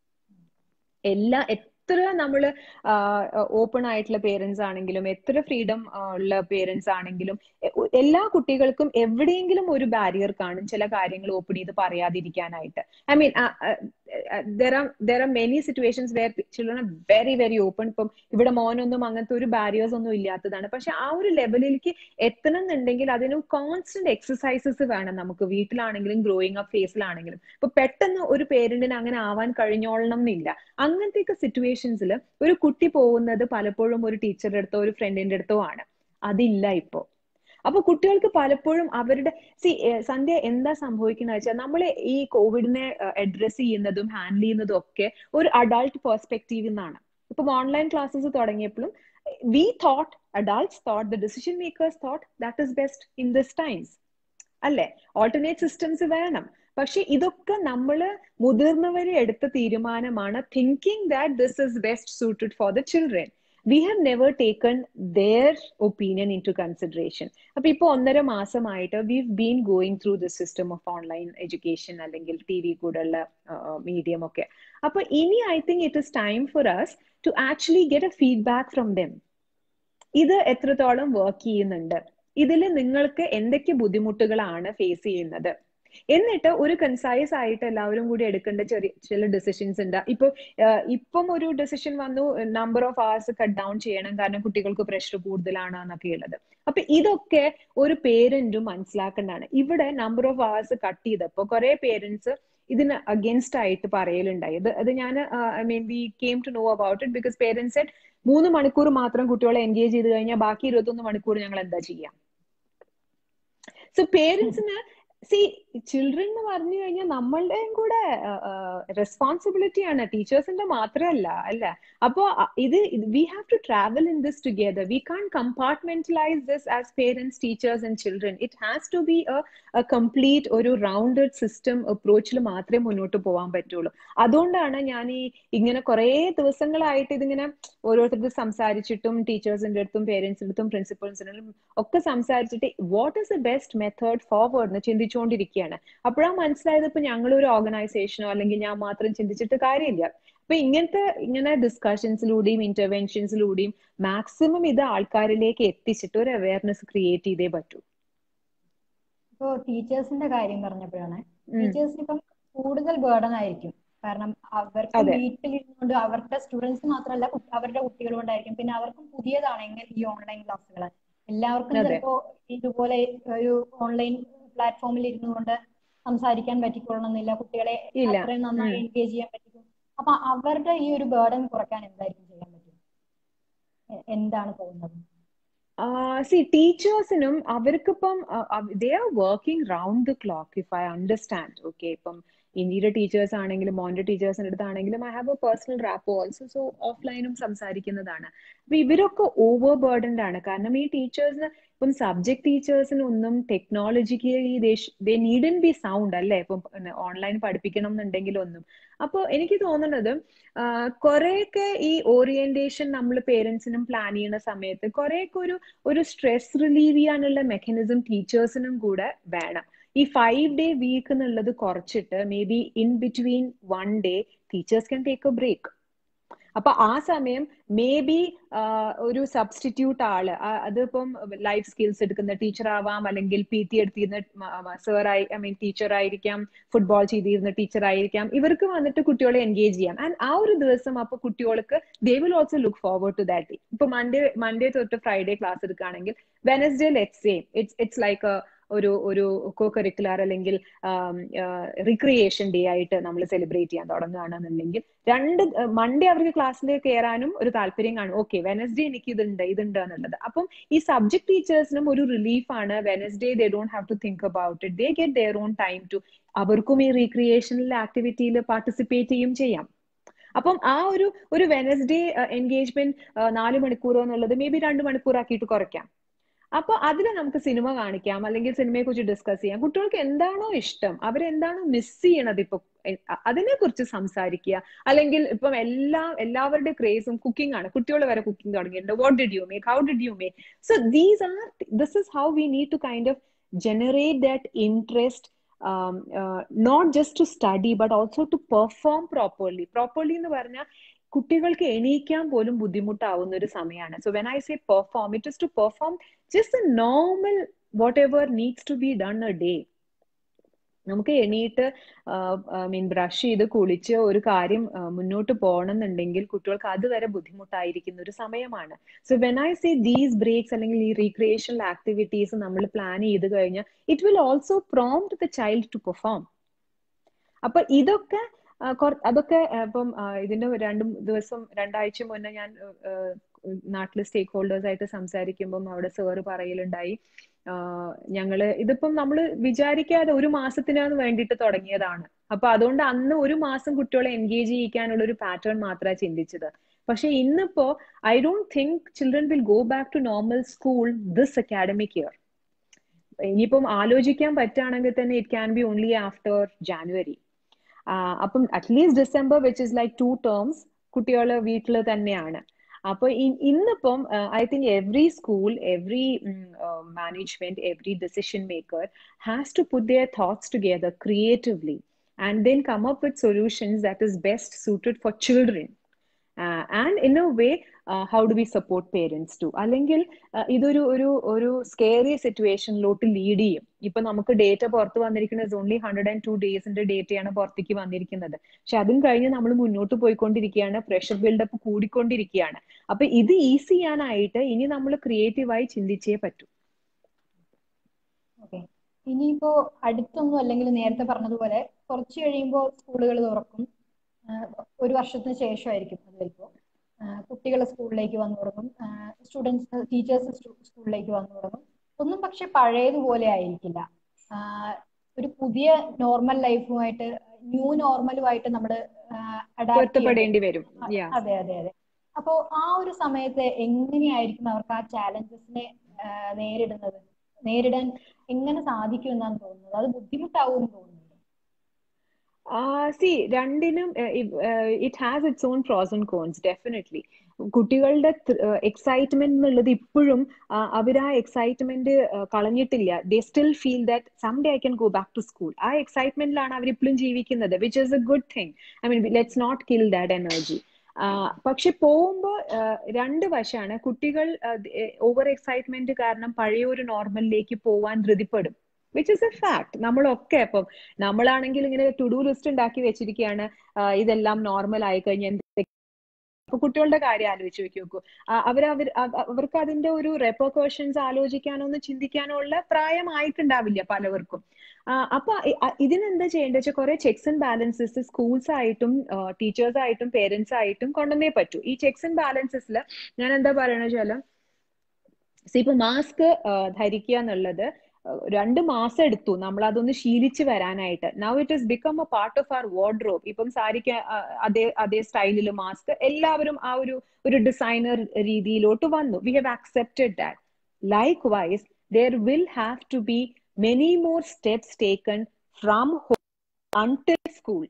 എല്ലാ എത്ര നമ്മൾ ഓപ്പൺ ആയിട്ടുള്ള പേരൻസ് ആണെങ്കിലും എത്ര ഫ്രീഡം ഉള്ള പേരൻസ് ആണെങ്കിലും എല്ലാ കുട്ടികൾക്കും എവിടെയെങ്കിലും ഒരു ബാരിയർ കാണും ചില കാര്യങ്ങൾ ഓപ്പൺ ചെയ്ത് പറയാതിരിക്കാനായിട്ട് I mean there are there are many situations where children are very very open ഇപ്പം ഇവിടെ മോനൊന്നും അങ്ങനത്തെ ഒരു ബാരിയേഴ്സ് ഒന്നും ഇല്ലാത്തതാണ് പക്ഷെ ആ ഒരു ലെവലിലേക്ക് എത്തണം എന്നുണ്ടെങ്കിൽ അതിന് കോൺസ്റ്റന്റ് എക്സസൈസസ് വേണം നമുക്ക് വീട്ടിലാണെങ്കിലും ഗ്രോയിങ് അപ്പ് ഫേസിലാണെങ്കിലും ഇപ്പൊ പെട്ടെന്ന് ഒരു പേരന്റിന് അങ്ങനെ ആവാൻ കഴിഞ്ഞോളണം എന്നില്ല അങ്ങനത്തെയൊക്കെ സിറ്റുവേഷൻസിൽ ഒരു കുട്ടി പോകുന്നത് പലപ്പോഴും ഒരു ടീച്ചറുടെ അടുത്തോ ഒരു ഫ്രണ്ടിന്റെ അടുത്തോ ആണ് അതില്ല ഇപ്പോ അപ്പൊ കുട്ടികൾക്ക് പലപ്പോഴും അവരുടെ സി സന്ധ്യ എന്താ സംഭവിക്കുന്നത് വെച്ചാൽ നമ്മൾ ഈ കോവിഡിനെ അഡ്രസ് ചെയ്യുന്നതും ഹാൻഡിൽ ചെയ്യുന്നതും ഒക്കെ ഒരു അഡൾട്ട് പെർസ്പെക്റ്റീവിൽ നിന്നാണ് ഇപ്പം ഓൺലൈൻ ക്ലാസ്സസ് തുടങ്ങിയപ്പോഴും we thought adults thought the decision makers thought that is best in this times അല്ലെ ഓൾട്ടർനേറ്റ് സിസ്റ്റംസ് വേണം പക്ഷെ ഇതൊക്കെ നമ്മൾ മുതിർന്നവരെ എടുത്ത തീരുമാനമാണ് thinking that this is best suited for the children we have never taken their opinion in to consideration അപ്പൊ ഇപ്പൊ ഒന്നര മാസമായിട്ട് we been going through the system of online education അല്ലെങ്കിൽ ടി വി കൂടെയുള്ള മീഡിയം ഒക്കെ അപ്പൊ ഇനി I think it is time for us to actually get a feedback from them ഇത് എത്രത്തോളം വർക്ക് ചെയ്യുന്നുണ്ട് ഇതിൽ നിങ്ങൾക്ക് എന്തൊക്കെ ബുദ്ധിമുട്ടുകളാണ് ഫേസ് ചെയ്യുന്നത് എന്നിട്ട് ഒരു കൺസൈസ് ആയിട്ട് എല്ലാവരും കൂടി എടുക്കേണ്ട ചെറിയ ചില ഡിസിഷൻസ് ഉണ്ട് ഇപ്പൊ ഇപ്പം ഒരു ഡിസിഷൻ വന്നു number of hours cut down ചെയ്യണം കാരണം കുട്ടികൾക്ക് പ്രഷർ കൂടുതലാണ് എന്നൊക്കെ ഉള്ളത് അപ്പൊ ഇതൊക്കെ ഒരു പേരന്റും മനസ്സിലാക്കേണ്ടതാണ് ഇവിടെ നമ്പർ ഓഫ് അവേഴ്സ് കട്ട് ചെയ്തപ്പോ കുറെ പേരൻസ് ഇതിന് അഗേൻസ്റ്റ് ആയിട്ട് പറയലുണ്ടായി അത് അത് ഞാൻ I mean we came to know about it because parents set മൂന്ന് മണിക്കൂർ മാത്രം കുട്ടികളെ എൻഗേജ് ചെയ്ത് കഴിഞ്ഞാൽ ബാക്കി ഇരുപത്തൊന്ന് മണിക്കൂർ ഞങ്ങൾ എന്താ ചെയ്യാം സോ പേരൻസിന് സി ചിൽഡ്രൻ എന്ന് പറഞ്ഞു കഴിഞ്ഞാൽ നമ്മളുടെയും കൂടെ റെസ്പോൺസിബിലിറ്റി ആണ് ടീച്ചേഴ്സിന്റെ മാത്രമല്ല അല്ല അപ്പോ ഇത് we have to travel in this together we can compartmentalize this as parents teachers and children it has to be a complete ഒരു റൗണ്ടഡ് സിസ്റ്റം അപ്രോച്ചിൽ മാത്രമേ മുന്നോട്ട് പോകാൻ പറ്റുള്ളൂ അതുകൊണ്ടാണ് ഞാൻ ഈ ഇങ്ങനെ കുറെ ദിവസങ്ങളായിട്ട് ഇതിങ്ങനെ ഓരോരുത്തരുടെ സംസാരിച്ചിട്ടും ടീച്ചേഴ്സിന്റെ അടുത്തും പേരൻസിന്റെ അടുത്തും പ്രിൻസിപ്പൽസിന്റെ അടുത്തും ഒക്കെ സംസാരിച്ചിട്ട് what is the best method forward എന്ന് ചിന്തിച്ചുകൊണ്ടിരിക്കുകയാണ് അപ്പോഴാണ് മനസ്സിലായത് ഇപ്പൊ ഞങ്ങൾ ഒരു ഓർഗനൈസേഷനോ അല്ലെങ്കിൽ ഞാൻ മാത്രം ചിന്തിച്ചിട്ട് കാര്യമില്ല അപ്പൊ ഇങ്ങനത്തെ ഇങ്ങനെ ഡിസ്കഷൻസിലൂടെയും ഇന്റർവെൻഷൻസിലൂടെയും മാക്സിമം ഇത് ആൾക്കാരിലേക്ക് എത്തിച്ചിട്ട് ഒരു അവയർനെസ് ക്രിയേറ്റ് ചെയ്തേ പറ്റൂ ഇപ്പോ ടീച്ചേഴ്സിന്റെ കാര്യം പറഞ്ഞപ്പോഴാണ് ടീച്ചേഴ്സിന് ഇപ്പം കൂടുതൽ ബേർഡൻ ആയിരിക്കും കാരണം അവർക്ക് വീട്ടിലിരുന്നുകൊണ്ട് അവരുടെ സ്റ്റുഡൻസ് മാത്രമല്ല അവരുടെ കുട്ടികൾ കൊണ്ടായിരിക്കും പിന്നെ അവർക്കും പുതിയതാണ് എങ്ങനെ ഈ ഓൺലൈൻ ക്ലാസ്സുകൾ എല്ലാവർക്കും ചിലപ്പോ ഇതുപോലെ ഒരു ഓൺലൈൻ പ്ലാറ്റ്ഫോമിൽ ഇരുന്നു കൊണ്ട് സംസാരിക്കാൻ പറ്റിക്കൊള്ളണമെന്നില്ല കുട്ടികളെ അത്രയും നന്നായി എൻഗേജ് ചെയ്യാൻ പറ്റിക്കും അപ്പൊ അവരുടെ ഈ ഒരു ബേർഡൻ കുറയ്ക്കാൻ എന്തായിരിക്കും ചെയ്യാൻ പറ്റും എന്താണ് പോകുന്നത് സി ടീച്ചേഴ്സിനും അവർക്കിപ്പം they are working round the clock if I understand okay ഇപ്പം ഇന്ത്യയുടെ ടീച്ചേഴ്സ് ആണെങ്കിലും മോന്റെ ടീച്ചേഴ്സിന്റെ അടുത്താണെങ്കിലും I have a personal rapport also so ഓഫ്ലൈനും സംസാരിക്കുന്നതാണ് അപ്പൊ ഇവരൊക്കെ ഓവർ ബേർഡൻഡ് ആണ് കാരണം ഈ ടീച്ചേഴ്സിന് ഇപ്പം സബ്ജക്ട് ടീച്ചേഴ്സിനൊന്നും technologically they need be sound അല്ലേ ഇപ്പം ഓൺലൈൻ പഠിപ്പിക്കണം എന്നുണ്ടെങ്കിൽ ഒന്നും അപ്പോൾ എനിക്ക് തോന്നുന്നത് കുറെയൊക്കെ ഈ ഓറിയന്റേഷൻ നമ്മൾ പേരൻസിനും പ്ലാൻ ചെയ്യുന്ന സമയത്ത് കുറെയൊക്കെ ഒരു ഒരു സ്ട്രെസ് റിലീവ് ചെയ്യാനുള്ള മെക്കാനിസം ടീച്ചേഴ്സിനും കൂടെ വേണം ഈ ഫൈവ് ഡേ വീക്ക് എന്നുള്ളത് കുറച്ചിട്ട് may be in between one day teachers can take a break അപ്പൊ ആ സമയം മേ ബി ഒരു സബ്സ്റ്റിറ്റ്യൂട്ട് ആള് അതിപ്പം ലൈഫ് സ്കിൽസ് എടുക്കുന്ന ടീച്ചർ ആവാം അല്ലെങ്കിൽ പി ടി എടുത്തിരുന്ന സാറായി ഐ മീൻ ടീച്ചർ ആയിരിക്കാം ഫുട്ബോൾ ചെയ്തിരുന്ന ടീച്ചർ ആയിരിക്കാം ഇവർക്ക് വന്നിട്ട് കുട്ടികളെ എൻഗേജ് ചെയ്യാം ആൻഡ് ആ ഒരു ദിവസം അപ്പൊ കുട്ടികൾക്ക് they will also look forward to that ഇപ്പൊ മൺഡേ മൺഡേ തൊട്ട് ഫ്രൈഡേ ക്ലാസ് എടുക്കുകയാണെങ്കിൽ Wednesday let same it's it's like ഒരു ഒരു കോ കരിക്കുലർ അല്ലെങ്കിൽ റിക്രിയേഷൻ ഡേ ആയിട്ട് നമ്മൾ സെലിബ്രേറ്റ് ചെയ്യാൻ തുടങ്ങുകയാണെന്നുണ്ടെങ്കിൽ രണ്ട് മൺഡേ അവർക്ക് ക്ലാസ്സിലേക്ക് കയറാനും ഒരു താല്പര്യം കാണും ഓക്കെ വെനസ്ഡേ എനിക്ക് ഇതുണ്ട് ഇതുണ്ട് എന്നുള്ളത് അപ്പം ഈ സബ്ജക്ട് ടീച്ചേഴ്സിനും ഒരു റിലീഫ് ആണ് Wednesday they don't have to think about it they get their own time too അവർക്കും ഈ റീക്രിയേഷണൽ ആക്ടിവിറ്റിയിൽ പാർട്ടിസിപ്പേറ്റ് ചെയ്യും ചെയ്യാം അപ്പം ആ ഒരു ഒരു വെനസ്ഡേ എൻഗേജ്മെന്റ് നാല് മണിക്കൂർ എന്നുള്ളത് മേ ബി രണ്ട് മണിക്കൂർ ആക്കിയിട്ട് കുറയ്ക്കാം അപ്പൊ അതിൽ നമുക്ക് സിനിമ കാണിക്കാം അല്ലെങ്കിൽ സിനിമയെ കുറിച്ച് ഡിസ്കസ് ചെയ്യാം കുട്ടികൾക്ക് എന്താണോ ഇഷ്ടം അവരെന്താണോ മിസ് ചെയ്യണത് ഇപ്പൊ അതിനെ കുറിച്ച് സംസാരിക്കുക അല്ലെങ്കിൽ ഇപ്പം എല്ലാ എല്ലാവരുടെ ക്രേസും കുക്കിംഗ് ആണ് കുട്ടികൾ വരെ കുക്കിംഗ് തുടങ്ങിയിട്ടുണ്ട് what did you make how did you make so these are this is how we need to kind of generate that interest um, uh, not just to study but also to perform properly properly എന്ന് പറഞ്ഞാൽ കുട്ടികൾക്ക് എണീക്കാൻ പോലും ബുദ്ധിമുട്ടാവുന്ന ഒരു സമയമാണ് so when I say perform it is to perform just a normal whatever needs to be done a day നമുക്ക് എണീറ്റ് മീൻ ബ്രഷ് ചെയ്ത് കുളിച്ച് ഒരു കാര്യം മുന്നോട്ട് പോകണം എന്നുണ്ടെങ്കിൽ കുട്ടികൾക്ക് അതുവരെ ബുദ്ധിമുട്ടായിരിക്കുന്ന ഒരു സമയമാണ് so when I say these breaks അല്ലെങ്കിൽ ഈ റീക്രിയേഷണൽ ആക്ടിവിറ്റീസ് നമ്മൾ പ്ലാൻ ചെയ്ത് കഴിഞ്ഞാൽ it will also prompt the child to perform അപ്പൊ ഇതൊക്കെ അതൊക്കെ ഇപ്പം ഇതിന്റെ രണ്ട് ദിവസം രണ്ടാഴ്ച മുന്നേ ഞാൻ നാട്ടിലെ സ്റ്റേക്ക് ഹോൾഡേഴ്സ് ആയിട്ട് സംസാരിക്കുമ്പം അവിടെ സാറ് പറയലുണ്ടായി ഞങ്ങള് ഇതിപ്പം നമ്മൾ വിചാരിക്കാതെ ഒരു മാസത്തിനാണ് വേണ്ടിയിട്ട് തുടങ്ങിയതാണ് അപ്പൊ അതുകൊണ്ട് അന്ന് ഒരു മാസം കുട്ടികളെ എൻഗേജ് ചെയ്യിക്കാനുള്ള ഒരു പാറ്റേൺ മാത്രമാണ് ചിന്തിച്ചത് പക്ഷെ ഇന്നിപ്പോ I don't think children will go back to normal school this academic year ഇനിയിപ്പം ആലോചിക്കാൻ പറ്റുകയാണെങ്കിൽ തന്നെ it can be only after January അപ്പം at least December which is like two terms കുട്ടികൾ വീട്ടിൽ തന്നെയാണ് അപ്പൊ ഇന്നിപ്പം I think every school every management every decision maker has to put their thoughts together creatively and then come up with solutions that is best suited for children and in A way how do we support parents to അല്ലെങ്കിൽ ഇതൊരു ഒരു ഒരു സ്കേറിയ സിറ്റുവേഷനിലോട്ട് ലീഡ് ചെയ്യും ഇപ്പൊ നമുക്ക് ഡേറ്റ പുറത്ത് വന്നിരിക്കുന്നത് ഓൺലി ഹൺഡ്രഡ് ആൻഡ് ടു ഡേയ്സിന്റെ ഡേറ്റയാണ് പുറത്തേക്ക് വന്നിരിക്കുന്നത് പക്ഷെ അതും കഴിഞ്ഞ് നമ്മൾ മുന്നോട്ട് പോയിക്കൊണ്ടിരിക്കുകയാണ് പ്രഷർ ബിൽഡപ്പ് കൂടിക്കൊണ്ടിരിക്കുകയാണ് അപ്പൊ ഇത് ഈസി ചെയ്യാനായിട്ട് ഇനി നമ്മൾ ക്രിയേറ്റീവായി ചിന്തിച്ചേ പറ്റൂ ഓക്കെ ഇനിയിപ്പോ അടുത്തൊന്നും അല്ലെങ്കിൽ നേരത്തെ പറഞ്ഞതുപോലെ കുറച്ച് കഴിയുമ്പോൾ സ്കൂളുകൾ തുറക്കും ഒരു വർഷത്തിന് ശേഷമായിരിക്കും അത് ചിലപ്പോൾ കുട്ടികൾ സ്കൂളിലേക്ക് വന്നു തുടങ്ങും സ്റ്റുഡൻസ് ടീച്ചേഴ്സ് സ്കൂളിലേക്ക് വന്നു തുടങ്ങും ഒന്നും പക്ഷെ പഴയതുപോലെ ആയിരിക്കില്ല ഒരു പുതിയ നോർമൽ ലൈഫുമായിട്ട് ന്യൂ നോർമലുമായിട്ട് നമ്മൾ പൊരുത്തപ്പെടേണ്ടി വരും അതെ അതെ അതെ അപ്പോ ആ ഒരു സമയത്ത് എങ്ങനെയായിരിക്കും അവർക്ക് ആ ചാലഞ്ചസിനെ നേരിടുന്നത് നേരിടാൻ എങ്ങനെ സാധിക്കും എന്നാണ് തോന്നുന്നത് അത് ബുദ്ധിമുട്ടാവും തോന്നുന്നു സി രണ്ടിനും it has its own pros and cons definitely കുട്ടികളുടെ എക്സൈറ്റ്മെന്റ് എന്നുള്ളത് ഇപ്പോഴും അവർ ആ എക്സൈറ്റ്മെന്റ് കളഞ്ഞിട്ടില്ല they still feel that some day I can go back to school ആ എക്സൈറ്റ്മെന്റിലാണ് അവർ ഇപ്പോഴും ജീവിക്കുന്നത് which is a good thing I mean let's not kill that energy പക്ഷെ പോകുമ്പോൾ രണ്ട് വശമാണ് കുട്ടികൾ ഓവർ എക്സൈറ്റ്മെന്റ് കാരണം പഴയ ഒരു നോർമലിലേക്ക് പോവാൻ ധൃതിപ്പെടും വിച്ച് ഇസ് എ ഫാക്ട് നമ്മളൊക്കെ ഇപ്പം നമ്മളാണെങ്കിൽ ഇങ്ങനെ ടു ഡു ലിസ്റ്റ് ഉണ്ടാക്കി വെച്ചിരിക്കുകയാണ് ഇതെല്ലാം നോർമൽ ആയി കഴിഞ്ഞാൽ അപ്പൊ കുട്ടികളുടെ കാര്യം ആലോചിച്ച് വെക്ക് നോക്കൂ അവർ അവർ അവർക്ക് അതിന്റെ ഒരു റെപ്പോക്കേഷൻസ് ആലോചിക്കാനോ ഒന്ന് ചിന്തിക്കാനോ ഉള്ള പ്രായമായിട്ടുണ്ടാവില്ല പലവർക്കും അപ്പൊ ഇതിനെന്താ ചെയ്യേണ്ടത് വെച്ചാൽ കുറെ ചെക്സ് ആൻഡ് ബാലൻസസ് സ്കൂൾസ് ആയിട്ടും ടീച്ചേഴ്സ് ആയിട്ടും പേരൻസ് ആയിട്ടും കൊണ്ടുവന്നേ പറ്റൂ ഈ ചെക്സ് ആൻഡ് ബാലൻസസിൽ ഞാൻ എന്താ പറയണെന്ന് വെച്ചാൽ ഇപ്പൊ മാസ്ക് ധരിക്കുക എന്നുള്ളത് രണ്ട് മാസം എടുത്തു നമ്മൾ അതൊന്ന് ശീലിച്ച് വരാനായിട്ട് now it is become a part of our wardrobe ഇപ്പം സാരിക്ക് അതേ അതേ സ്റ്റൈലിൽ മാസ്ക് എല്ലാവരും ആ ഒരു ഒരു ഡിസൈനർ രീതിയിലോട്ട് വന്നു we have accepted that likewise there will have to be many more steps taken from home until school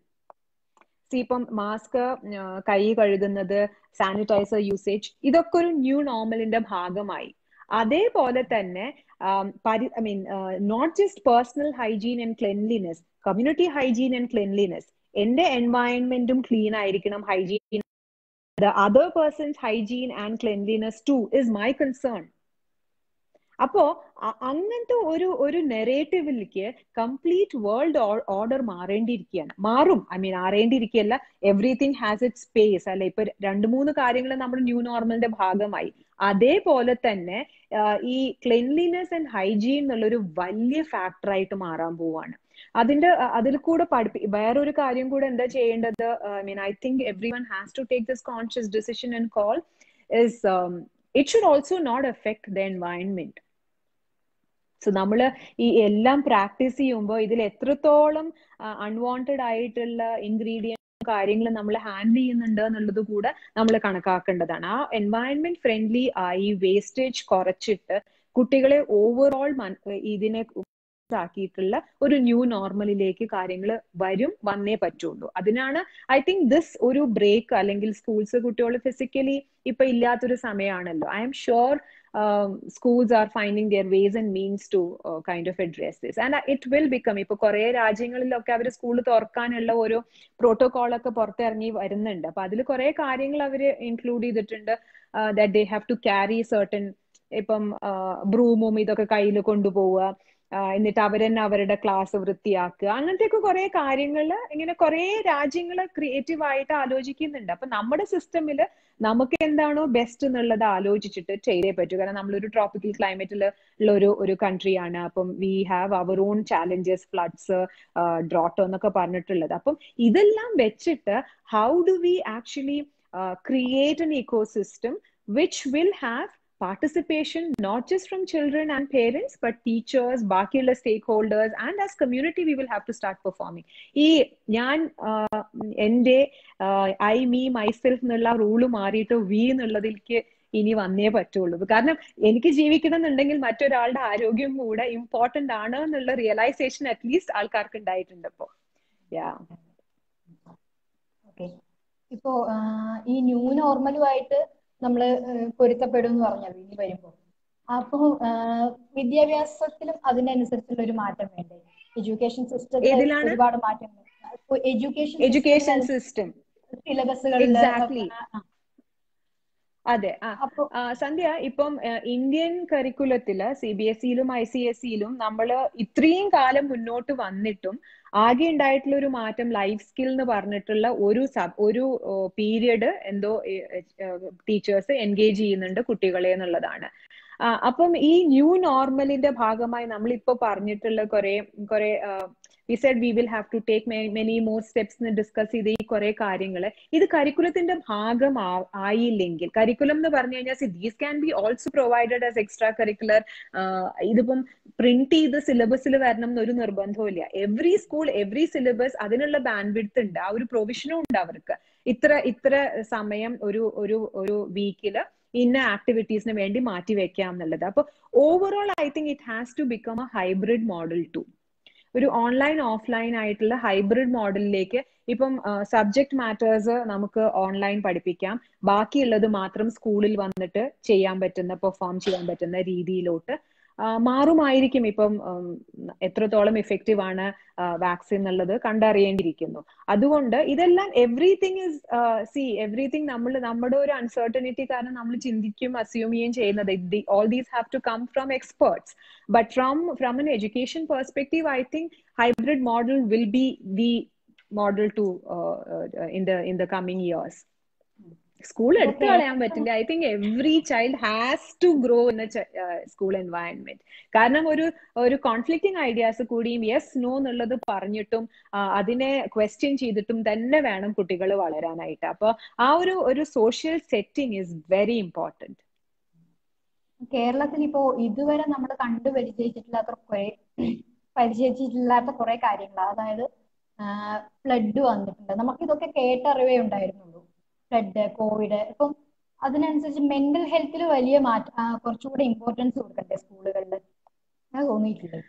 ഇപ്പം മാസ്ക് കൈ കഴുകുന്നത് സാനിറ്റൈസർ യൂസേജ് ഇതൊക്കെ ഒരു ന്യൂ നോർമലിന്റെ ഭാഗമായി അതേപോലെ തന്നെ I mean not just personal hygiene and cleanliness community hygiene and cleanliness എന്റെ എൻവയൺമെന്റും ക്ലീൻ ആയിരിക്കണം hygiene the other persons hygiene and cleanliness too is my concern അപ്പോ അങ്ങനത്തെ ഒരു ഒരു നെറേറ്റീവിലേക്ക് കംപ്ലീറ്റ് വേൾഡ് ഓർഡർ മാറേണ്ടിയിരിക്കുകയാണ് മാറും ഐ മീൻ മാറേണ്ടിയിരിക്കുകയല്ല എവറിഥിങ് ഹാസ് ഇറ്റ് സ്പേസ് അല്ലെ ഇപ്പൊ രണ്ട് മൂന്ന് കാര്യങ്ങൾ നമ്മുടെ ന്യൂ നോർമലിന്റെ ഭാഗമായി അതേപോലെ തന്നെ ഈ ക്ലെൻലിനെസ് ആൻഡ് ഹൈജീൻ എന്നുള്ളൊരു വലിയ ഫാക്ടറായിട്ട് മാറാൻ പോവാണ് അതിന്റെ അതിൽ കൂടെ പഠിപ്പി വേറൊരു കാര്യം കൂടെ എന്താ ചെയ്യേണ്ടത് I mean I think everyone has to take this conscious decision and call is it should also not effect the environment so നമ്മൾ ഈ എല്ലാം പ്രാക്ടീസ് ചെയ്യുമ്പോൾ ഇതിൽ എത്രത്തോളം അൺവാണ്ടഡ് ആയിട്ടുള്ള ഇൻഗ്രീഡിയൻറ്റ് കാര്യങ്ങൾ നമ്മൾ ഹാൻഡിൽ ചെയ്യുന്നുണ്ട് എന്നുള്ളത് കൂടെ നമ്മൾ കണക്കാക്കേണ്ടതാണ് ആ എൻവയൺമെന്റ് ഫ്രണ്ട്ലി ആയി വേസ്റ്റേജ് കുറച്ചിട്ട് കുട്ടികളെ ഓവറോൾ ഇതിനെ ആക്കിയിട്ടുള്ള ഒരു ന്യൂ നോർമലിലേക്ക് കാര്യങ്ങൾ വരും വന്നേ പറ്റുള്ളൂ അതിനാണ് ഐ തിങ്ക് ദിസ് ഒരു ബ്രേക്ക് അല്ലെങ്കിൽ സ്കൂൾസ് കുട്ടികൾ ഫിസിക്കലി ഇപ്പൊ ഇല്ലാത്തൊരു സമയമാണല്ലോ I M sure schools are finding their ways and means to uh, kind of address this and uh, it will become ഇപ്പൊ കുറെ രാജ്യങ്ങളിലൊക്കെ അവർ സ്കൂൾ തുറക്കാനുള്ള ഓരോ പ്രോട്ടോകോൾ ഒക്കെ പുറത്തിറങ്ങി വരുന്നുണ്ട് അപ്പൊ അതിൽ കുറെ കാര്യങ്ങൾ അവർ ഇൻക്ലൂഡ് ചെയ്തിട്ടുണ്ട് that they have to carry certain ഇപ്പം ബ്രൂമും ഇതൊക്കെ കയ്യിൽ കൊണ്ടുപോവുക എന്നിട്ട് അവർ തന്നെ അവരുടെ ക്ലാസ് വൃത്തിയാക്കുക അങ്ങനത്തെയൊക്കെ കുറെ കാര്യങ്ങൾ ഇങ്ങനെ കുറെ രാജ്യങ്ങൾ ക്രിയേറ്റീവ് ആയിട്ട് ആലോചിക്കുന്നുണ്ട് അപ്പൊ നമ്മുടെ സിസ്റ്റമിൽ നമുക്ക് എന്താണോ ബെസ്റ്റ് എന്നുള്ളത് ആലോചിച്ചിട്ട് ചെയ്തേ പറ്റൂ കാരണം നമ്മളൊരു ട്രോപ്പിക്കൽ ക്ലൈമറ്റിൽ ഉള്ള ഒരു ഒരു കൺട്രിയാണ് അപ്പം we have our own challenges floods ഡ്രോട്ടോ എന്നൊക്കെ പറഞ്ഞിട്ടുള്ളത് അപ്പം ഇതെല്ലാം വെച്ചിട്ട് how do we actually create an ecosystem which will have participation not just from children and parents but teachers ബാക്കിയുള്ള stakeholders and as community we will have to start performing ഈ ഞാൻ എൻ്റെ ഐ മീ മൈസെൽഫ് എന്നുള്ള റൂള് മാറിയിട്ട് വി എന്നുള്ളതിലേക്ക് ഇനി വന്നേ പറ്റുള്ളൂ കാരണം എനിക്ക് ജീവിക്കണം എന്നുണ്ടെങ്കിൽ മറ്റൊരാളുടെ ആരോഗ്യം കൂടെ ഇമ്പോർട്ടന്റ് ആണ് എന്നുള്ള റിയലൈസേഷൻ അറ്റ്ലീസ്റ്റ് ആൾക്കാർക്ക് ഉണ്ടായിട്ടുണ്ട് ഇപ്പോ യാ ഓക്കെ ഇപ്പോ ഈ ന്യൂ നോർമലുമായിട്ട് നമ്മൾ പൊരുത്തപ്പെടും എന്ന് പറഞ്ഞല്ലോ ഇനി വരുമ്പോൾ അപ്പോൾ വിദ്യാഭ്യാസത്തിലും അതിനനുസരിച്ചുള്ള ഒരു മാറ്റം വേണ്ടേ എഡ്യൂക്കേഷൻ സിസ്റ്റത്തിൽ ഒരുപാട് മാറ്റങ്ങൾ എഡ്യൂക്കേഷൻ എഡ്യൂക്കേഷൻ സിസ്റ്റം സിലബസുകളിൽ അതെ ആ സന്ധ്യ ഇപ്പം ഇന്ത്യൻ കരിക്കുലത്തില് സി ബി എസ് സിയിലും ഐ സി എസ് സിയിലും നമ്മൾ ഇത്രയും കാലം മുന്നോട്ട് വന്നിട്ടും ആകെ ഉണ്ടായിട്ടുള്ള ഒരു മാറ്റം ലൈഫ് സ്കിൽ എന്ന് പറഞ്ഞിട്ടുള്ള ഒരു സബ് ഒരു പീരിയഡ് എന്തോ ടീച്ചേഴ്സ് എൻഗേജ് ചെയ്യുന്നുണ്ട് കുട്ടികളെ എന്നുള്ളതാണ് അപ്പം ഈ ന്യൂ നോർമലിന്റെ ഭാഗമായി നമ്മൾ ഇപ്പൊ പറഞ്ഞിട്ടുള്ള കുറെ കുറെ we said we will have to take many more steps എന്ന് ഡിസ്കസ് ചെയ്ത ഈ കുറെ കാര്യങ്ങൾ ഇത് കരിക്കുലത്തിന്റെ ഭാഗം ആയില്ലെങ്കിൽ കരിക്കുലം എന്ന് പറഞ്ഞു കഴിഞ്ഞാൽ these can be also provided as extra curricular ഇതിപ്പം പ്രിന്റ് ചെയ്ത് സിലബസിൽ വരണം എന്നൊരു നിർബന്ധമില്ല എവറി സ്കൂൾ എവറി സിലബസ് അതിനുള്ള ബാൻഡ് വിഡ്ത്ത് ഉണ്ട് ആ ഒരു പ്രൊവിഷനും ഉണ്ട് അവർക്ക് ഇത്ര ഇത്ര സമയം ഒരു ഒരു ഒരു വീക്കില് ഇന്ന ആക്ടിവിറ്റീസിന് വേണ്ടി മാറ്റി വെക്കാം എന്നുള്ളത് അപ്പൊ overall I think it has to become a hybrid model to ഒരു ഓൺലൈൻ ഓഫ്ലൈൻ ആയിട്ടുള്ള ഹൈബ്രിഡ് മോഡലിലേക്ക് ഇപ്പം സബ്ജക്ട് മാറ്റേഴ്സ് നമുക്ക് ഓൺലൈൻ പഠിപ്പിക്കാം ബാക്കിയുള്ളത് മാത്രം സ്കൂളിൽ വന്നിട്ട് ചെയ്യാൻ പറ്റുന്ന പെർഫോം ചെയ്യാൻ പറ്റുന്ന രീതിയിലോട്ട് മാറുമായിരിക്കും ഇപ്പം എത്രത്തോളം ഇഫക്റ്റീവ് ആണ് വാക്സിൻ എന്നുള്ളത് കണ്ടറിയേണ്ടിയിരിക്കുന്നു അതുകൊണ്ട് ഇതെല്ലാം എവറിഥിങ് ഇസ് സി എവറിഥിങ് നമ്മൾ നമ്മുടെ ഒരു അൺസർട്ടനിറ്റി കാരണം നമ്മൾ ചിന്തിക്കും അസ്യൂം ചെയ്യുകയും ചെയ്യുന്നത് all these have to come from experts but from from an education perspective I think hybrid model will be the model to in the in the coming years school എടുത്തു കളയാൻ പറ്റില്ല I think every child has to grow in school environment കാരണം ഒരു ഒരു കോൺഫ്ലിക്റ്റിംഗ് ഐഡിയാസ് കൂടിയും യെസ് നോ എന്നുള്ളത് പറഞ്ഞിട്ടും അതിനെ ക്വസ്റ്റ്യൻ ചെയ്തിട്ടും തന്നെ വേണം കുട്ടികൾ വളരാനായിട്ട് അപ്പൊ ആ ഒരു ഒരു social setting is very important കേരളത്തിൽ ഇപ്പോ ഇതുവരെ നമ്മൾ കണ്ടു പരിചയിച്ചിട്ടില്ലാത്ത കുറെ പരിചയിച്ചിട്ടില്ലാത്ത കുറെ കാര്യങ്ങൾ അതായത് ഫ്ലഡ് വന്നിട്ടുണ്ട് നമുക്ക് ഇതൊക്കെ കേട്ടറിവേ ഉണ്ടായിരുന്നുള്ളൂ ഫ്ലഡ് കോവിഡ് ഇപ്പം അതിനനുസരിച്ച് മെന്റൽ ഹെൽത്തിൽ വലിയ മാറ്റം കുറച്ചുകൂടെ ഇമ്പോർട്ടൻസ് കൊടുക്കണ്ടേ സ്കൂളുകളിൽ ഞാൻ തോന്നിയിട്ടില്ലേ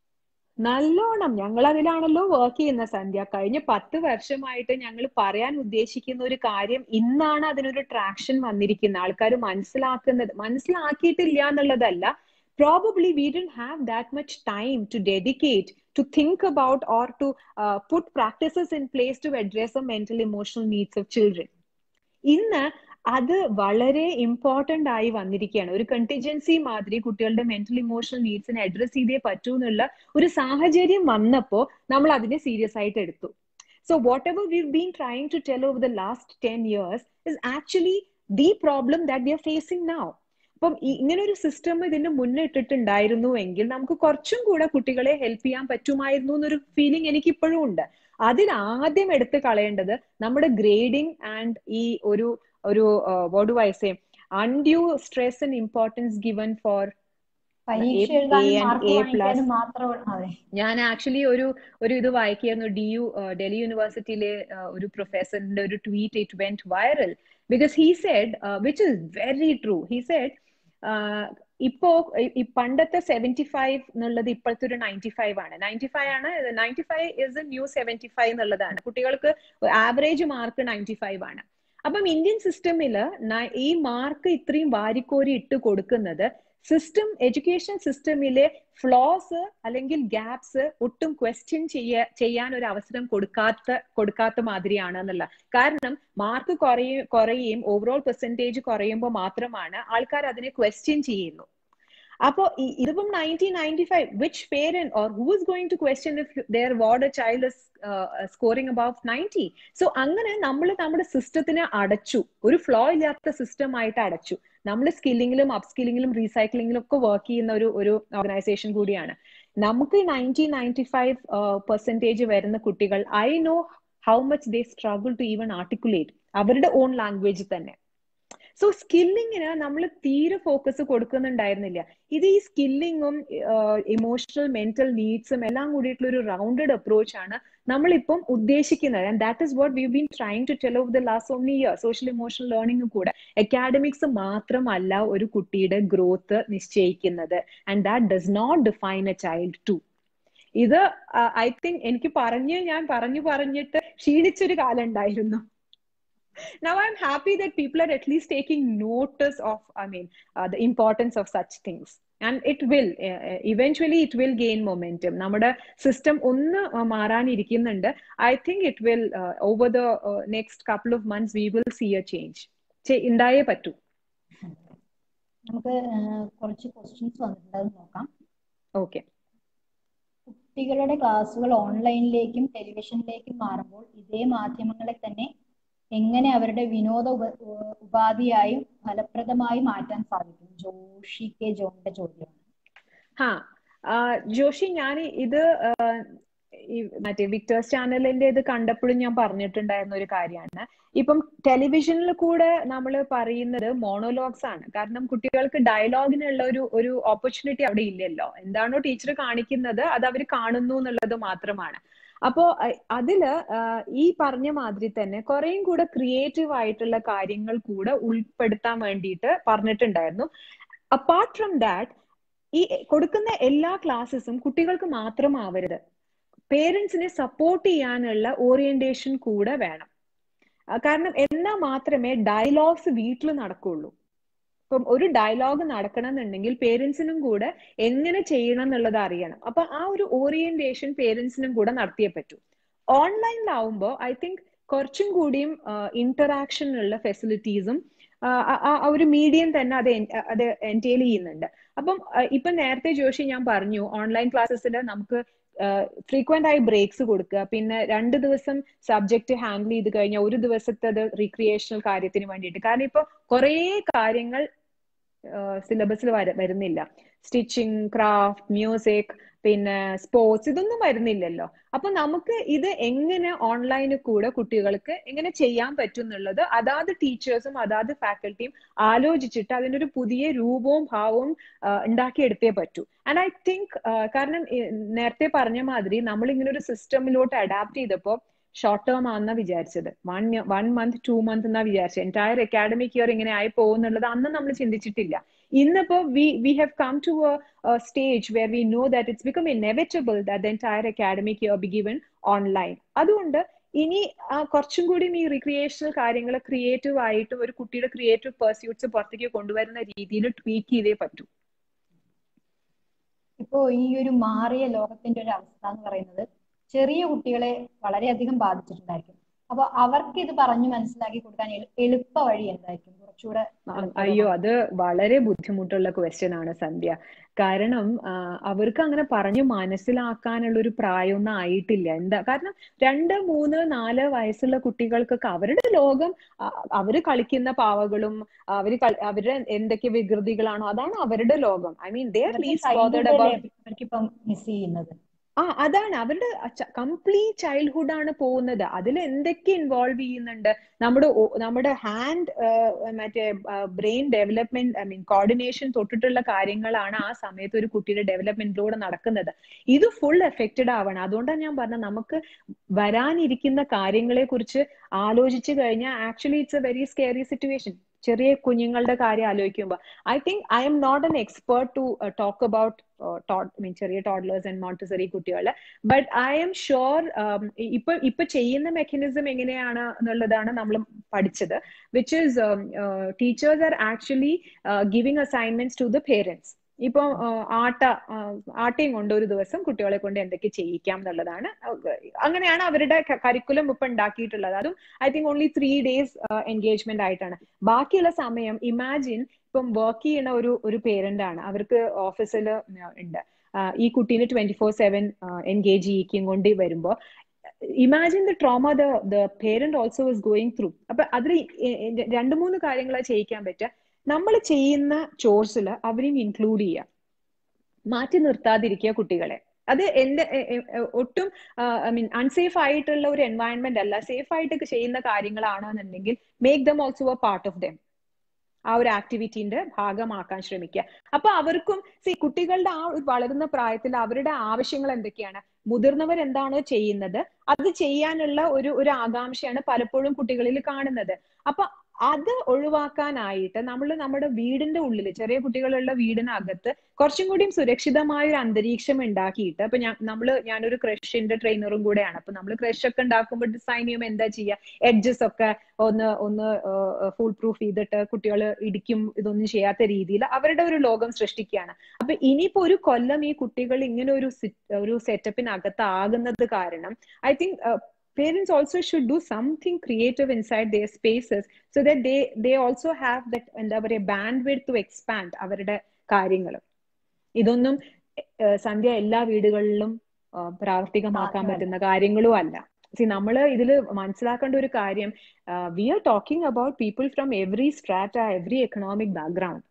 നല്ലോണം ഞങ്ങൾ അതിലാണല്ലോ വർക്ക് ചെയ്യുന്ന സന്ധ്യ കഴിഞ്ഞ പത്ത് വർഷമായിട്ട് ഞങ്ങൾ പറയാൻ ഉദ്ദേശിക്കുന്ന ഒരു കാര്യം ഇന്നാണ് അതിനൊരു ട്രാക്ഷൻ വന്നിരിക്കുന്നത് ആൾക്കാർ മനസ്സിലാക്കുന്നത് മനസ്സിലാക്കിയിട്ടില്ല എന്നുള്ളതല്ല probably we didn't have that much time to dedicate to think about or to uh, put practices in place to address the mental emotional needs of children ഇന്ന് അത് വളരെ ഇമ്പോർട്ടന്റ് ആയി വന്നിരിക്കുകയാണ് ഒരു കണ്ടിജൻസി മാതിരി കുട്ടികളുടെ മെന്റൽ ഇമോഷണൽ നീഡ്സിനെ അഡ്രസ് ചെയ്തേ പറ്റൂ എന്നുള്ള ഒരു സാഹചര്യം വന്നപ്പോൾ നമ്മൾ അതിനെ സീരിയസ് ആയിട്ട് എടുത്തു so whatever we been trying to tell over the last ten years is actually the problem that we are facing now അപ്പം ഇങ്ങനെ ഒരു സിസ്റ്റം ഇതിന് മുന്നേ ഇട്ടിട്ടുണ്ടായിരുന്നു എങ്കിൽ നമുക്ക് കുറച്ചും കൂടെ കുട്ടികളെ ഹെൽപ്പ് ചെയ്യാൻ പറ്റുമായിരുന്നു എന്നൊരു ഫീലിംഗ് എനിക്ക് ഇപ്പോഴും ഉണ്ട് അതിൽ ആദ്യം എടുത്ത് കളയേണ്ടത് നമ്മുടെ ഗ്രേഡിംഗ് ആൻഡ് ഈ ഒരു ഒരു what why say undue stress and importance given for ഞാൻ ആക്ച്വലി ഒരു ഒരു ഇത് വായിക്കായിരുന്നു ഡി യു ഡൽഹി യൂണിവേഴ്സിറ്റിയിലെ ഒരു പ്രൊഫസറിന്റെ ഒരു tweet it went viral because he said uh, which is very true he said uh, ഇപ്പോ ഈ പണ്ടത്തെ സെവന്റി ഫൈവ് എന്നുള്ളത് ഇപ്പോഴത്തെ ഒരു നയൻറ്റി ഫൈവ് ആണ് നയൻറ്റി ഫൈവ് ആണ് ninety five is a new seventy five എന്നുള്ളതാണ് കുട്ടികൾക്ക് ആവറേജ് മാർക്ക് നയൻറ്റി ഫൈവ് ആണ് അപ്പം ഇന്ത്യൻ സിസ്റ്റമില് ഈ മാർക്ക് ഇത്രയും വാരിക്കോരി ഇട്ട് കൊടുക്കുന്നത് സിസ്റ്റം എഡ്യൂക്കേഷൻ സിസ്റ്റമിലെ ഫ്ലോസ് അല്ലെങ്കിൽ ഗ്യാപ്സ് ഒട്ടും ക്വസ്റ്റ്യൻ ചെയ്യ ചെയ്യാൻ ഒരു അവസരം കൊടുക്കാത്ത കൊടുക്കാത്ത മാതിരിയാണ് എന്നുള്ള കാരണം മാർക്ക് കുറയും കുറയുകയും ഓവറോൾ പെർസെൻറ്റേജ് കുറയുമ്പോൾ മാത്രമാണ് ആൾക്കാർ അതിനെ ക്വസ്റ്റ്യൻ ചെയ്യുള്ളൂ അപ്പോ ഇതിപ്പം nineteen ninety five which parent or who is going to question if their ward a child is scoring about ninety so അങ്ങനെ നമ്മൾ നമ്മുടെ സിസ്റ്റത്തിനെ അടച്ചു ഒരു ഫ്ലോ ഇല്ലാത്ത സിസ്റ്റം ആയിട്ട് അടച്ചു നമ്മൾ സ്കില്ലിങ്ങിലും അപ് സ്കില്ലിങ്ങിലും റീസൈക്ലിങ്ങിലും ഒക്കെ വർക്ക് ചെയ്യുന്ന ഒരു ഒരു ഓർഗനൈസേഷൻ കൂടിയാണ് നമുക്ക് നയൻറ്റീൻ നയൻറ്റി ഫൈവ് പെർസെൻറ്റേജ് വരുന്ന കുട്ടികൾ I know how much they struggle to even articulate അവരുടെ ഓൺ ലാംഗ്വേജ് തന്നെ സോ സ്കില്ലിങ്ങിന് നമ്മൾ തീരെ ഫോക്കസ് കൊടുക്കുന്നുണ്ടായിരുന്നില്ല ഇത് ഈ സ്കില്ലിങ്ങും ഇമോഷണൽ മെന്റൽ നീഡ്സും എല്ലാം കൂടിയിട്ടുള്ള ഒരു റൗണ്ടഡ് അപ്രോച്ച് ആണ് നമ്മളിപ്പം ഉദ്ദേശിക്കുന്നത് and that is what we been trying to tell of the last only year social emotional learning കൂടെ അക്കാഡമിക്സ് മാത്രമല്ല ഒരു കുട്ടിയുടെ ഗ്രോത്ത് നിശ്ചയിക്കുന്നത് and that does not define a child to ഇത് ഐ തിങ്ക് എനിക്ക് പറഞ്ഞ് ഞാൻ പറഞ്ഞു പറഞ്ഞിട്ട് ക്ഷീണിച്ചൊരു കാലം ഉണ്ടായിരുന്നു now i'm happy that people are at least taking notice of i mean uh, the importance of such things and it will uh, eventually it will gain momentum നമ്മുടെ സിസ്റ്റം ഒന്ന് മാറാനിരിക്കുന്നുണ്ട് I think it will over the next couple of months we will see a change ഉണ്ടായേ പറ്റൂ നമുക്ക് കുറച്ച് ക്വസ്റ്റ്യൻസ് വന്നിട്ടുണ്ട് അത് നോക്കാം ഓക്കെ കുട്ടികളുടെ ക്ലാസ്സുകൾ ഓൺലൈനിലേക്കും ടെലിവിഷനിലേക്കും മാറുമ്പോൾ ഇതേ മാധ്യമങ്ങളെ തന്നെ എങ്ങനെ അവരുടെ വിനോദ ഉപ ഉപാധിയായും ഫലപ്രദമായി മാറ്റാൻ സാധിക്കും ജോഷി കെ ജോണിന്റെ ചോദ്യമാണ് ഹാ ജോഷി ഞാൻ ഇത് മറ്റേ വിക്ടേഴ്സ് ചാനലിന്റെ ഇത് കണ്ടപ്പോഴും ഞാൻ പറഞ്ഞിട്ടുണ്ടായിരുന്ന ഒരു കാര്യമാണ് ഇപ്പം ടെലിവിഷനിൽ കൂടെ നമ്മൾ പറയുന്നത് മോണോലോഗ്സ് ആണ് കാരണം കുട്ടികൾക്ക് ഡയലോഗിനുള്ള ഒരു ഒരു ഓപ്പർച്യൂണിറ്റി അവിടെ ഇല്ലല്ലോ എന്താണോ ടീച്ചർ കാണിക്കുന്നത് അത് അവർ കാണുന്നു എന്നുള്ളത് മാത്രമാണ് അപ്പോ അതില് ഈ പറഞ്ഞ മാതിരി തന്നെ കുറേയും കൂടെ ക്രിയേറ്റീവ് ആയിട്ടുള്ള കാര്യങ്ങൾ കൂടെ ഉൾപ്പെടുത്താൻ വേണ്ടിയിട്ട് പറഞ്ഞിട്ടുണ്ടായിരുന്നു അപ്പാർട്ട് ഫ്രം ദാറ്റ് ഈ കൊടുക്കുന്ന എല്ലാ ക്ലാസ്സസും കുട്ടികൾക്ക് മാത്രമാവരുത് പേരൻസിനെ സപ്പോർട്ട് ചെയ്യാനുള്ള ഓറിയന്റേഷൻ കൂടെ വേണം കാരണം എന്നാൽ മാത്രമേ ഡയലോഗ്സ് വീട്ടിൽ നടക്കുള്ളൂ ഇപ്പം ഒരു ഡയലോഗ് നടക്കണം എന്നുണ്ടെങ്കിൽ പേരൻസിനും കൂടെ എങ്ങനെ ചെയ്യണം എന്നുള്ളത് അറിയണം അപ്പൊ ആ ഒരു ഓറിയന്റേഷൻ പേരൻസിനും കൂടെ നടത്തിയേ പറ്റൂ ഓൺലൈനിലാവുമ്പോൾ ഐ തിങ്ക് കുറച്ചും കൂടിയും ഇന്ററാക്ഷൻ ഉള്ള ഫെസിലിറ്റീസും ആ ഒരു മീഡിയം തന്നെ അത് അത് എൻറ്റെയിൽ ചെയ്യുന്നുണ്ട് അപ്പം ഇപ്പൊ നേരത്തെ ജോഷി ഞാൻ പറഞ്ഞു ഓൺലൈൻ ക്ലാസ്സസിൽ നമുക്ക് ഫ്രീക്വന്റ് ആയി ബ്രേക്സ് കൊടുക്കുക പിന്നെ രണ്ട് ദിവസം സബ്ജക്ട് ഹാൻഡിൽ ചെയ്ത് കഴിഞ്ഞാൽ ഒരു ദിവസത്തെ അത് റീക്രിയേഷണൽ കാര്യത്തിന് വേണ്ടിയിട്ട് കാരണം ഇപ്പൊ കുറേ കാര്യങ്ങൾ സിലബസിൽ വരുന്നില്ല സ്റ്റിച്ചിങ് ക്രാഫ്റ്റ് മ്യൂസിക് പിന്നെ സ്പോർട്സ് ഇതൊന്നും വരുന്നില്ലല്ലോ അപ്പൊ നമുക്ക് ഇത് എങ്ങനെ ഓൺലൈനിൽ കൂടെ കുട്ടികൾക്ക് എങ്ങനെ ചെയ്യാൻ പറ്റും എന്നുള്ളത് അതാത് ടീച്ചേഴ്സും അതാത് ഫാക്കൽറ്റിയും ആലോചിച്ചിട്ട് അതിനൊരു പുതിയ രൂപവും ഭാവവും ഉണ്ടാക്കിയെടുത്തേ പറ്റൂ ആൻഡ് ഐ തിങ്ക് കാരണം നേരത്തെ പറഞ്ഞ മാതിരി നമ്മൾ ഇങ്ങനെ ഒരു സിസ്റ്റമിലോട്ട് അഡാപ്റ്റ് ചെയ്തപ്പോൾ ഷോർട്ട് ടേം ആണെന്നാ വിചാരിച്ചത് one one month two month എന്നാ വിചാരിച്ചത് എൻറ്റയർ അക്കാഡമിക് ഇയർ ഇങ്ങനെ ആയി പോകുന്നുള്ളത് അന്ന് നമ്മൾ ചിന്തിച്ചിട്ടില്ല ഇന്നിപ്പോ we we have come to a stage where we know that it's become inevitable that the entire academic year be given online അതുകൊണ്ട് ഇനി കുറച്ചും കൂടി ഈ റിക്രിയേഷണൽ കാര്യങ്ങൾ ക്രിയേറ്റീവ് ആയിട്ട് ഒരു കുട്ടിയുടെ ക്രിയേറ്റീവ് പെർസ്യൂട്ട്സ് പുറത്തേക്ക് കൊണ്ടുവരുന്ന രീതിയിൽ ട്വീക്ക് ചെയ്തേ പറ്റൂ ഇപ്പോ ഈ ഒരു മാറിയ ലോകത്തിന്റെ ഒരു അവസ്ഥ എന്ന് പറയുന്നത് ചെറിയ കുട്ടികളെ വളരെയധികം ബാധിച്ചിട്ടുണ്ടായിരിക്കും അപ്പൊ അവർക്ക് ഇത് പറഞ്ഞു മനസ്സിലാക്കി കൊടുക്കാൻ എളുപ്പ വഴി എന്തായിരിക്കും കുറച്ചുകൂടെ അയ്യോ അത് വളരെ ബുദ്ധിമുട്ടുള്ള ക്വസ്റ്റ്യൻ ആണ് സന്ധ്യ കാരണം അവർക്ക് അങ്ങനെ പറഞ്ഞു മനസ്സിലാക്കാനുള്ള ഒരു പ്രായമൊന്നും ആയിട്ടില്ല എന്താ കാരണം രണ്ട് മൂന്ന് നാല് വയസ്സുള്ള കുട്ടികൾക്കൊക്കെ അവരുടെ ലോകം അവര് കളിക്കുന്ന പാവകളും അവര് അവരുടെ എന്തൊക്കെ വികൃതികളാണോ അതാണ് അവരുടെ ലോകം ഐ മീൻ ദേ അവർക്കിപ്പം മിസ് ചെയ്യുന്നത് ആ അതാണ് അവരുടെ കംപ്ലീറ്റ് ചൈൽഡ്ഹുഡ് ആണ് പോകുന്നത് അതിൽ എന്തൊക്കെ ഇൻവോൾവ് ചെയ്യുന്നുണ്ട് നമ്മുടെ നമ്മുടെ ഹാൻഡ് മറ്റേ brain development I mean coordination തൊട്ടിട്ടുള്ള കാര്യങ്ങളാണ് ആ സമയത്ത് ഒരു കുട്ടിയുടെ ഡെവലപ്മെന്റിലൂടെ നടക്കുന്നത് ഇത് ഫുൾ എഫക്റ്റഡ് ആവണം അതുകൊണ്ടാണ് ഞാൻ പറഞ്ഞത് നമുക്ക് വരാനിരിക്കുന്ന കാര്യങ്ങളെ കുറിച്ച് ആലോചിച്ചു കഴിഞ്ഞാൽ actually it's a very scary situation ചെറിയ കുഞ്ഞുങ്ങളുടെ കാര്യം ആലോചിക്കുമ്പോൾ I think I'm not an expert to talk about mean ചെറിയ ടോഡ്ലേഴ്സ് ആൻഡ് മോണ്ടസറി കുട്ടികൾ ബട്ട് ഐ എം ഷുവർ ഇപ്പൊ ഇപ്പൊ ചെയ്യുന്ന മെക്കാനിസം എങ്ങനെയാണ് എന്നുള്ളതാണ് നമ്മൾ പഠിച്ചത് which is teachers are actually giving assignments to the parents ഇപ്പൊ ആട്ട ആട്ടയും കൊണ്ട് ഒരു ദിവസം കുട്ടികളെ കൊണ്ട് എന്തൊക്കെ ചെയ്യിക്കാം എന്നുള്ളതാണ് അങ്ങനെയാണ് അവരുടെ കരിക്കുലം ഇപ്പൊ ഉണ്ടാക്കിയിട്ടുള്ളത് അതും I think only three days engagement ആയിട്ടാണ് ബാക്കിയുള്ള സമയം ഇമാജിൻ ഇപ്പം വർക്ക് ചെയ്യുന്ന ഒരു ഒരു പേരന്റ് ആണ് അവർക്ക് ഓഫീസിൽ ഉണ്ട് ഈ കുട്ടീനെ ട്വന്റി ഫോർ സെവൻ എൻഗേജ് ചെയ്യിക്കും കൊണ്ട് വരുമ്പോൾ imagine the trauma the the parent also is going through അപ്പൊ അതിൽ രണ്ട് മൂന്ന് കാര്യങ്ങളാണ് ചെയ്യിക്കാൻ പറ്റുക നമ്മൾ ചെയ്യുന്ന ചോർസിൽ അവരെയും ഇൻക്ലൂഡ് ചെയ്യുക മാറ്റി നിർത്താതിരിക്കുക കുട്ടികളെ അത് എന്റെ ഒട്ടും ഐ മീൻ അൺസേഫ് ആയിട്ടുള്ള ഒരു എൻവയൺമെന്റ് അല്ല സേഫ് ആയിട്ട് ചെയ്യുന്ന കാര്യങ്ങളാണെന്നുണ്ടെങ്കിൽ make them also a part of them ആ ഒരു ആക്ടിവിറ്റിന്റെ ഭാഗമാക്കാൻ ശ്രമിക്കുക അപ്പൊ അവർക്കും സി കുട്ടികളുടെ ആ വളരുന്ന പ്രായത്തിൽ അവരുടെ ആവശ്യങ്ങൾ എന്തൊക്കെയാണ് മുതിർന്നവർ എന്താണോ ചെയ്യുന്നത് അത് ചെയ്യാനുള്ള ഒരു ഒരു ആകാംക്ഷയാണ് പലപ്പോഴും കുട്ടികളിൽ കാണുന്നത് അപ്പൊ അത് ഒഴിവാക്കാനായിട്ട് നമ്മൾ നമ്മുടെ വീടിന്റെ ഉള്ളിൽ ചെറിയ കുട്ടികളുള്ള വീടിനകത്ത് കുറച്ചും കൂടിയും സുരക്ഷിതമായ ഒരു അന്തരീക്ഷം ഉണ്ടാക്കിയിട്ട് അപ്പൊ ഞാൻ നമ്മള് ഞാനൊരു ക്രഷിന്റെ ട്രെയിനറും കൂടെയാണ് അപ്പൊ നമ്മൾ ക്രഷ് ഒക്കെ ഉണ്ടാക്കുമ്പോൾ ഡിസൈൻ ചെയ്യുമ്പോൾ എന്താ ചെയ്യുക എഡ്ജസ് ഒക്കെ ഒന്ന് ഒന്ന് ഫുൾ പ്രൂഫ് ചെയ്തിട്ട് കുട്ടികൾ ഇടിക്കും ഇതൊന്നും ചെയ്യാത്ത രീതിയിൽ അവരുടെ ഒരു ലോകം സൃഷ്ടിക്കുകയാണ് അപ്പൊ ഇനിയിപ്പോ ഒരു കൊല്ലം ഈ കുട്ടികൾ ഇങ്ങനെ ഒരു ഒരു സെറ്റപ്പിനകത്ത് ആകുന്നത് കാരണം I think parents also should do something creative inside their spaces so that they they also have that എന്താ പറയുക bandwidth to expand അവരുടെ കാര്യങ്ങൾ ഇതൊന്നും സന്ധ്യ എല്ലാ വീടുകളിലും പ്രാവർത്തികമാക്കാൻ പറ്റുന്ന കാര്യങ്ങളും അല്ല സി നമ്മൾ ഇതിൽ മനസ്സിലാക്കേണ്ട ഒരു കാര്യം we are talking about people from every strata every economic background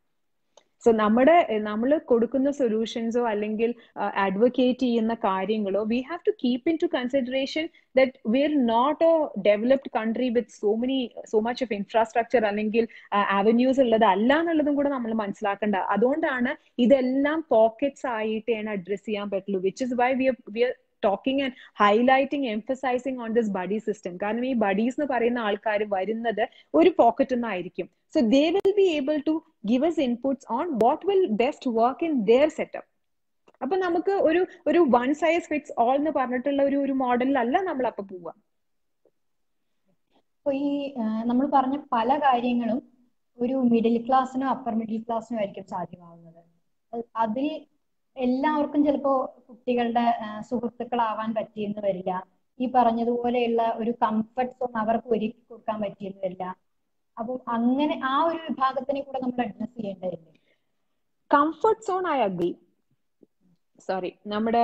so നമ്മുടെ നമ്മൾ കൊടുക്കുന്ന സൊല്യൂഷൻസോ അല്ലെങ്കിൽ അഡ്വക്കേറ്റ് ചെയ്യുന്ന കാര്യങ്ങളോ we have to keep in to consideration that we are not a developed country with so many so much of infrastructure അല്ലെങ്കിൽ അവന്യൂസ് ഉള്ളത് അല്ല എന്നുള്ളതും കൂടെ നമ്മൾ മനസ്സിലാക്കേണ്ട അതുകൊണ്ടാണ് ഇതെല്ലാം പോക്കറ്റ്സ് ആയിട്ടാണ് അഡ്രസ് ചെയ്യാൻ പറ്റുള്ളൂ which is why we we are talking and highlighting emphasising on this buddy system കാരണം ഈ ബഡീസ് എന്ന് പറയുന്ന ആൾക്കാർ വരുന്നത് ഒരു പോക്കറ്റ് നിന്നായിരിക്കും so they will be able to give us inputs on what will best work in their setup അപ്പൊ നമുക്ക് ഒരു ഒരു വൺ സൈസ് ഫിറ്റ്സ് ഓൾ എന്ന് പറഞ്ഞിട്ടുള്ള ഒരു ഒരു മോഡലിലല്ല നമ്മൾ അപ്പൊ പോവുക അപ്പൊ ഈ നമ്മൾ പറഞ്ഞ പല കാര്യങ്ങളും ഒരു മിഡിൽ ക്ലാസ്സിനോ അപ്പർ മിഡിൽ ക്ലാസ്സിനോ ആയിരിക്കും സാധ്യമാവുന്നത് അതിൽ എല്ലാവർക്കും ചിലപ്പോ കുട്ടികളുടെ സുഹൃത്തുക്കളാവാൻ പറ്റിയെന്ന് വരില്ല ഈ പറഞ്ഞതുപോലെയുള്ള ഒരു കംഫർട്ട് സോൺ അവർക്ക് ഒരുക്കി കൊടുക്കാൻ പറ്റിയെന്ന് വരില്ല അപ്പൊ അങ്ങനെ ആ ഒരു വിഭാഗത്തിനെ കൂടെ നമ്മൾ അഡ്രസ് ചെയ്യേണ്ടതില്ലേ comfort zone I agree sorry നമ്മുടെ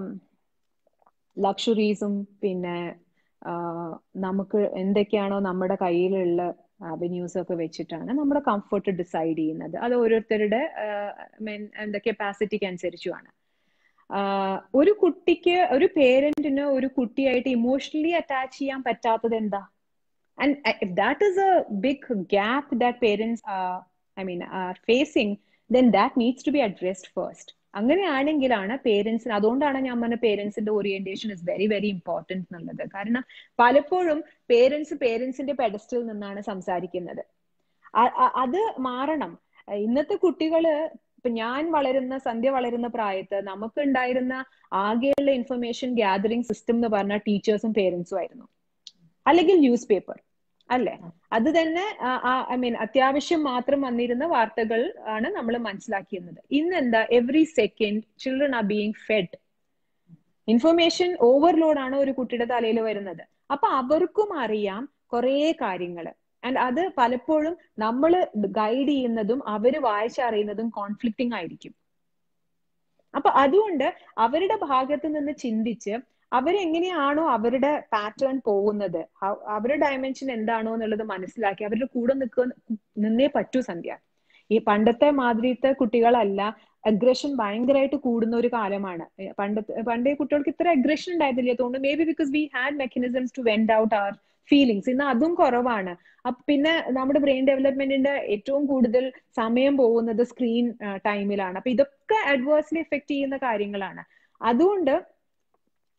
ലക്ഷറീസും പിന്നെ നമുക്ക് എന്തൊക്കെയാണോ നമ്മുടെ കയ്യിലുള്ള അവന്യൂസ് ഒക്കെ വെച്ചിട്ടാണ് നമ്മുടെ കംഫർട്ട് ഡിസൈഡ് ചെയ്യുന്നത് അത് ഓരോരുത്തരുടെ എന്താ കപ്പാസിറ്റിക്ക് അനുസരിച്ചുമാണ് ഒരു കുട്ടിക്ക് ഒരു പേരന്റിന് ഒരു കുട്ടിയായിട്ട് ഇമോഷണലി അറ്റാച്ച് ചെയ്യാൻ പറ്റാത്തത് എന്താ and if that is a big gap that parents I mean are facing then that needs to be addressed first അങ്ങനെയാണെങ്കിലാണ് പേരൻസിന് അതുകൊണ്ടാണ് ഞാൻ പറഞ്ഞ പേരൻസിന്റെ orientation is very very important എന്നുള്ളത് കാരണം പലപ്പോഴും പേരൻസ് പേരൻസിന്റെ പെഡസ്റ്റിൽ നിന്നാണ് സംസാരിക്കുന്നത് അത് മാറണം ഇന്നത്തെ കുട്ടികള് ഇപ്പൊ ഞാൻ വളരുന്ന സന്ധ്യ വളരുന്ന പ്രായത്ത് നമുക്ക് ഉണ്ടായിരുന്ന ആകെയുള്ള ഇൻഫർമേഷൻ ഗ്യാതറിംഗ് സിസ്റ്റം എന്ന് പറഞ്ഞാൽ ടീച്ചേഴ്സും പേരൻസും ആയിരുന്നു അല്ലെങ്കിൽ ന്യൂസ് പേപ്പർ അല്ലെ അത് തന്നെ ഐ മീൻ അത്യാവശ്യം മാത്രം വന്നിരുന്ന വാർത്തകൾ ആണ് നമ്മൾ മനസ്സിലാക്കിയിരുന്നത് ഇന്ന് എന്താ every second children are being fed information overload ആണ് ഒരു കുട്ടിയുടെ തലയിൽ വരുന്നത് അപ്പൊ അവർക്കും അറിയാം കുറേ കാര്യങ്ങൾ ആൻഡ് അത് പലപ്പോഴും നമ്മൾ ഗൈഡ് ചെയ്യുന്നതും അവര് വായിച്ചറിയുന്നതും കോൺഫ്ലിക്റ്റിംഗ് ആയിരിക്കും അപ്പൊ അതുകൊണ്ട് അവരുടെ ഭാഗത്ത് നിന്ന് ചിന്തിച്ച് അവരെങ്ങനെയാണോ അവരുടെ പാറ്റേൺ പോകുന്നത് അവരുടെ ഡയമെൻഷൻ എന്താണോ എന്നുള്ളത് മനസ്സിലാക്കി അവരുടെ കൂടെ നിൽക്കുക നിന്നേ പറ്റൂ സന്ധ്യ ഈ പണ്ടത്തെ മാതിരിത്തെ കുട്ടികളല്ല അഗ്രഷൻ ഭയങ്കരമായിട്ട് കൂടുന്ന ഒരു കാലമാണ് പണ്ടത്തെ പണ്ടേ കുട്ടികൾക്ക് ഇത്ര അഗ്രഷൻ ഉണ്ടായിരുന്നില്ല തോന്നുന്നു maybe because we had mechanisms to vent out our feelings ഇന്ന് അതും കുറവാണ് പിന്നെ നമ്മുടെ ബ്രെയിൻ ഡെവലപ്മെന്റിന്റെ ഏറ്റവും കൂടുതൽ സമയം പോകുന്നത് സ്ക്രീൻ ടൈമിലാണ് അപ്പൊ ഇതൊക്കെ അഡ്വേഴ്സ്ലി എഫക്ട് ചെയ്യുന്ന കാര്യങ്ങളാണ് അതുകൊണ്ട്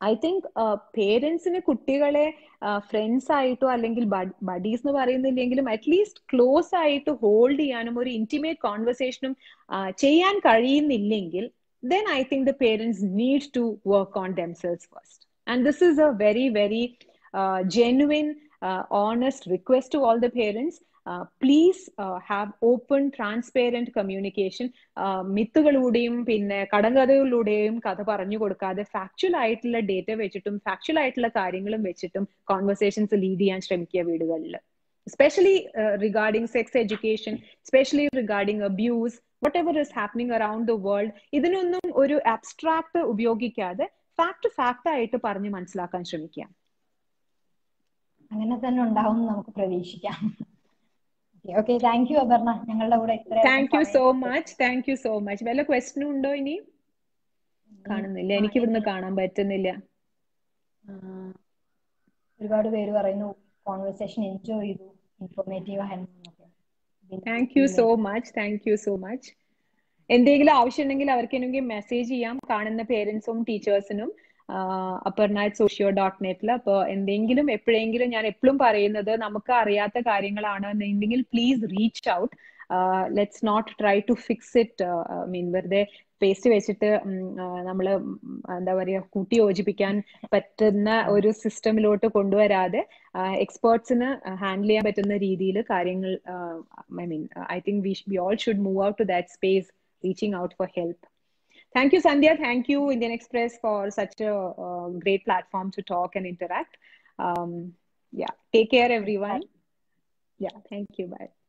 ഐ തിങ്ക് പേരൻസിന് കുട്ടികളെ ഫ്രണ്ട്സ് ആയിട്ടോ അല്ലെങ്കിൽ ബഡീസ് എന്ന് പറയുന്നില്ലെങ്കിലും അറ്റ്ലീസ്റ്റ് ക്ലോസ് ആയിട്ട് ഹോൾഡ് ചെയ്യാനും ഒരു ഇന്റിമേറ്റ് കോൺവെർസേഷനും ചെയ്യാൻ കഴിയുന്നില്ലെങ്കിൽ then I think the parents need to work on themselves first. And this is a very, very uh, genuine, uh, honest request to all the parents. Uh, please have open, transparent communication. മിത്തുകളിലൂടെയും പിന്നെ കടങ്കഥകളിലൂടെയും കഥ പറഞ്ഞു കൊടുക്കാതെ ഫാക്ച്വൽ ആയിട്ടുള്ള ഡേറ്റ വെച്ചിട്ടും ഫാക്ച്വൽ ആയിട്ടുള്ള കാര്യങ്ങളും വെച്ചിട്ടും കോൺവെർസേഷൻസ് ലീഡ് ചെയ്യാൻ ശ്രമിക്കുക വീടുകളിൽ especially uh, regarding sex education, especially regarding abuse, whatever is happening around the world, ഇതിനൊന്നും ഒരു അബ്സ്ട്രാക്ട് ഉപയോഗിക്കാതെ ഫാക്ട് ഫാക്ട് ആയിട്ട് പറഞ്ഞ് മനസ്സിലാക്കാൻ ശ്രമിക്കാം അങ്ങനെ തന്നെ ഉണ്ടാവും നമുക്ക് പ്രതീക്ഷിക്കാം ഓക്കെ താങ്ക് യു അപർണ ഞങ്ങളുടെ കൂടെ thank you so much thank you so much വല്ല ക്വസ്റ്റനും ഉണ്ടോ ഇനി കാണുന്നില്ല എനിക്ക് ഇവിടുന്ന് കാണാൻ പറ്റുന്നില്ല ഒരുപാട് പേര് പറയുന്നു കോൺവെർസേഷൻ എൻജോയ് ചെയ്തു ഇൻഫോർമേറ്റീവ് ആയിരുന്നു thank you so much thank you so much എന്തെങ്കിലും ആവശ്യമുണ്ടെങ്കിൽ അവർക്ക് മെസ്സേജ് ചെയ്യാം കാണുന്ന പേരൻസും ടീച്ചേഴ്സിനും അപ്പർണ സോഷ്യോ ഡോട്ട് നെറ്റിൽ അപ്പോൾ എന്തെങ്കിലും എപ്പോഴെങ്കിലും ഞാൻ എപ്പോഴും പറയുന്നത് നമുക്ക് അറിയാത്ത കാര്യങ്ങളാണ് എന്നുണ്ടെങ്കിൽ please reach out let's not try to fix it mean വെറുതെ പേസ്റ്റ് വെച്ചിട്ട് നമ്മൾ എന്താ പറയുക കൂട്ടി യോജിപ്പിക്കാൻ പറ്റുന്ന ഒരു സിസ്റ്റമിലോട്ട് കൊണ്ടുവരാതെ എക്സ്പേർട്സിന് ഹാൻഡിൽ ചെയ്യാൻ പറ്റുന്ന രീതിയിൽ കാര്യങ്ങൾ I mean I think we we all should move out to that space reaching out for help Thank you, Sandhya. Thank you, Indian Express, for such a uh, great platform to talk and interact. Um, yeah, take care, everyone. Yeah, thank you. Bye.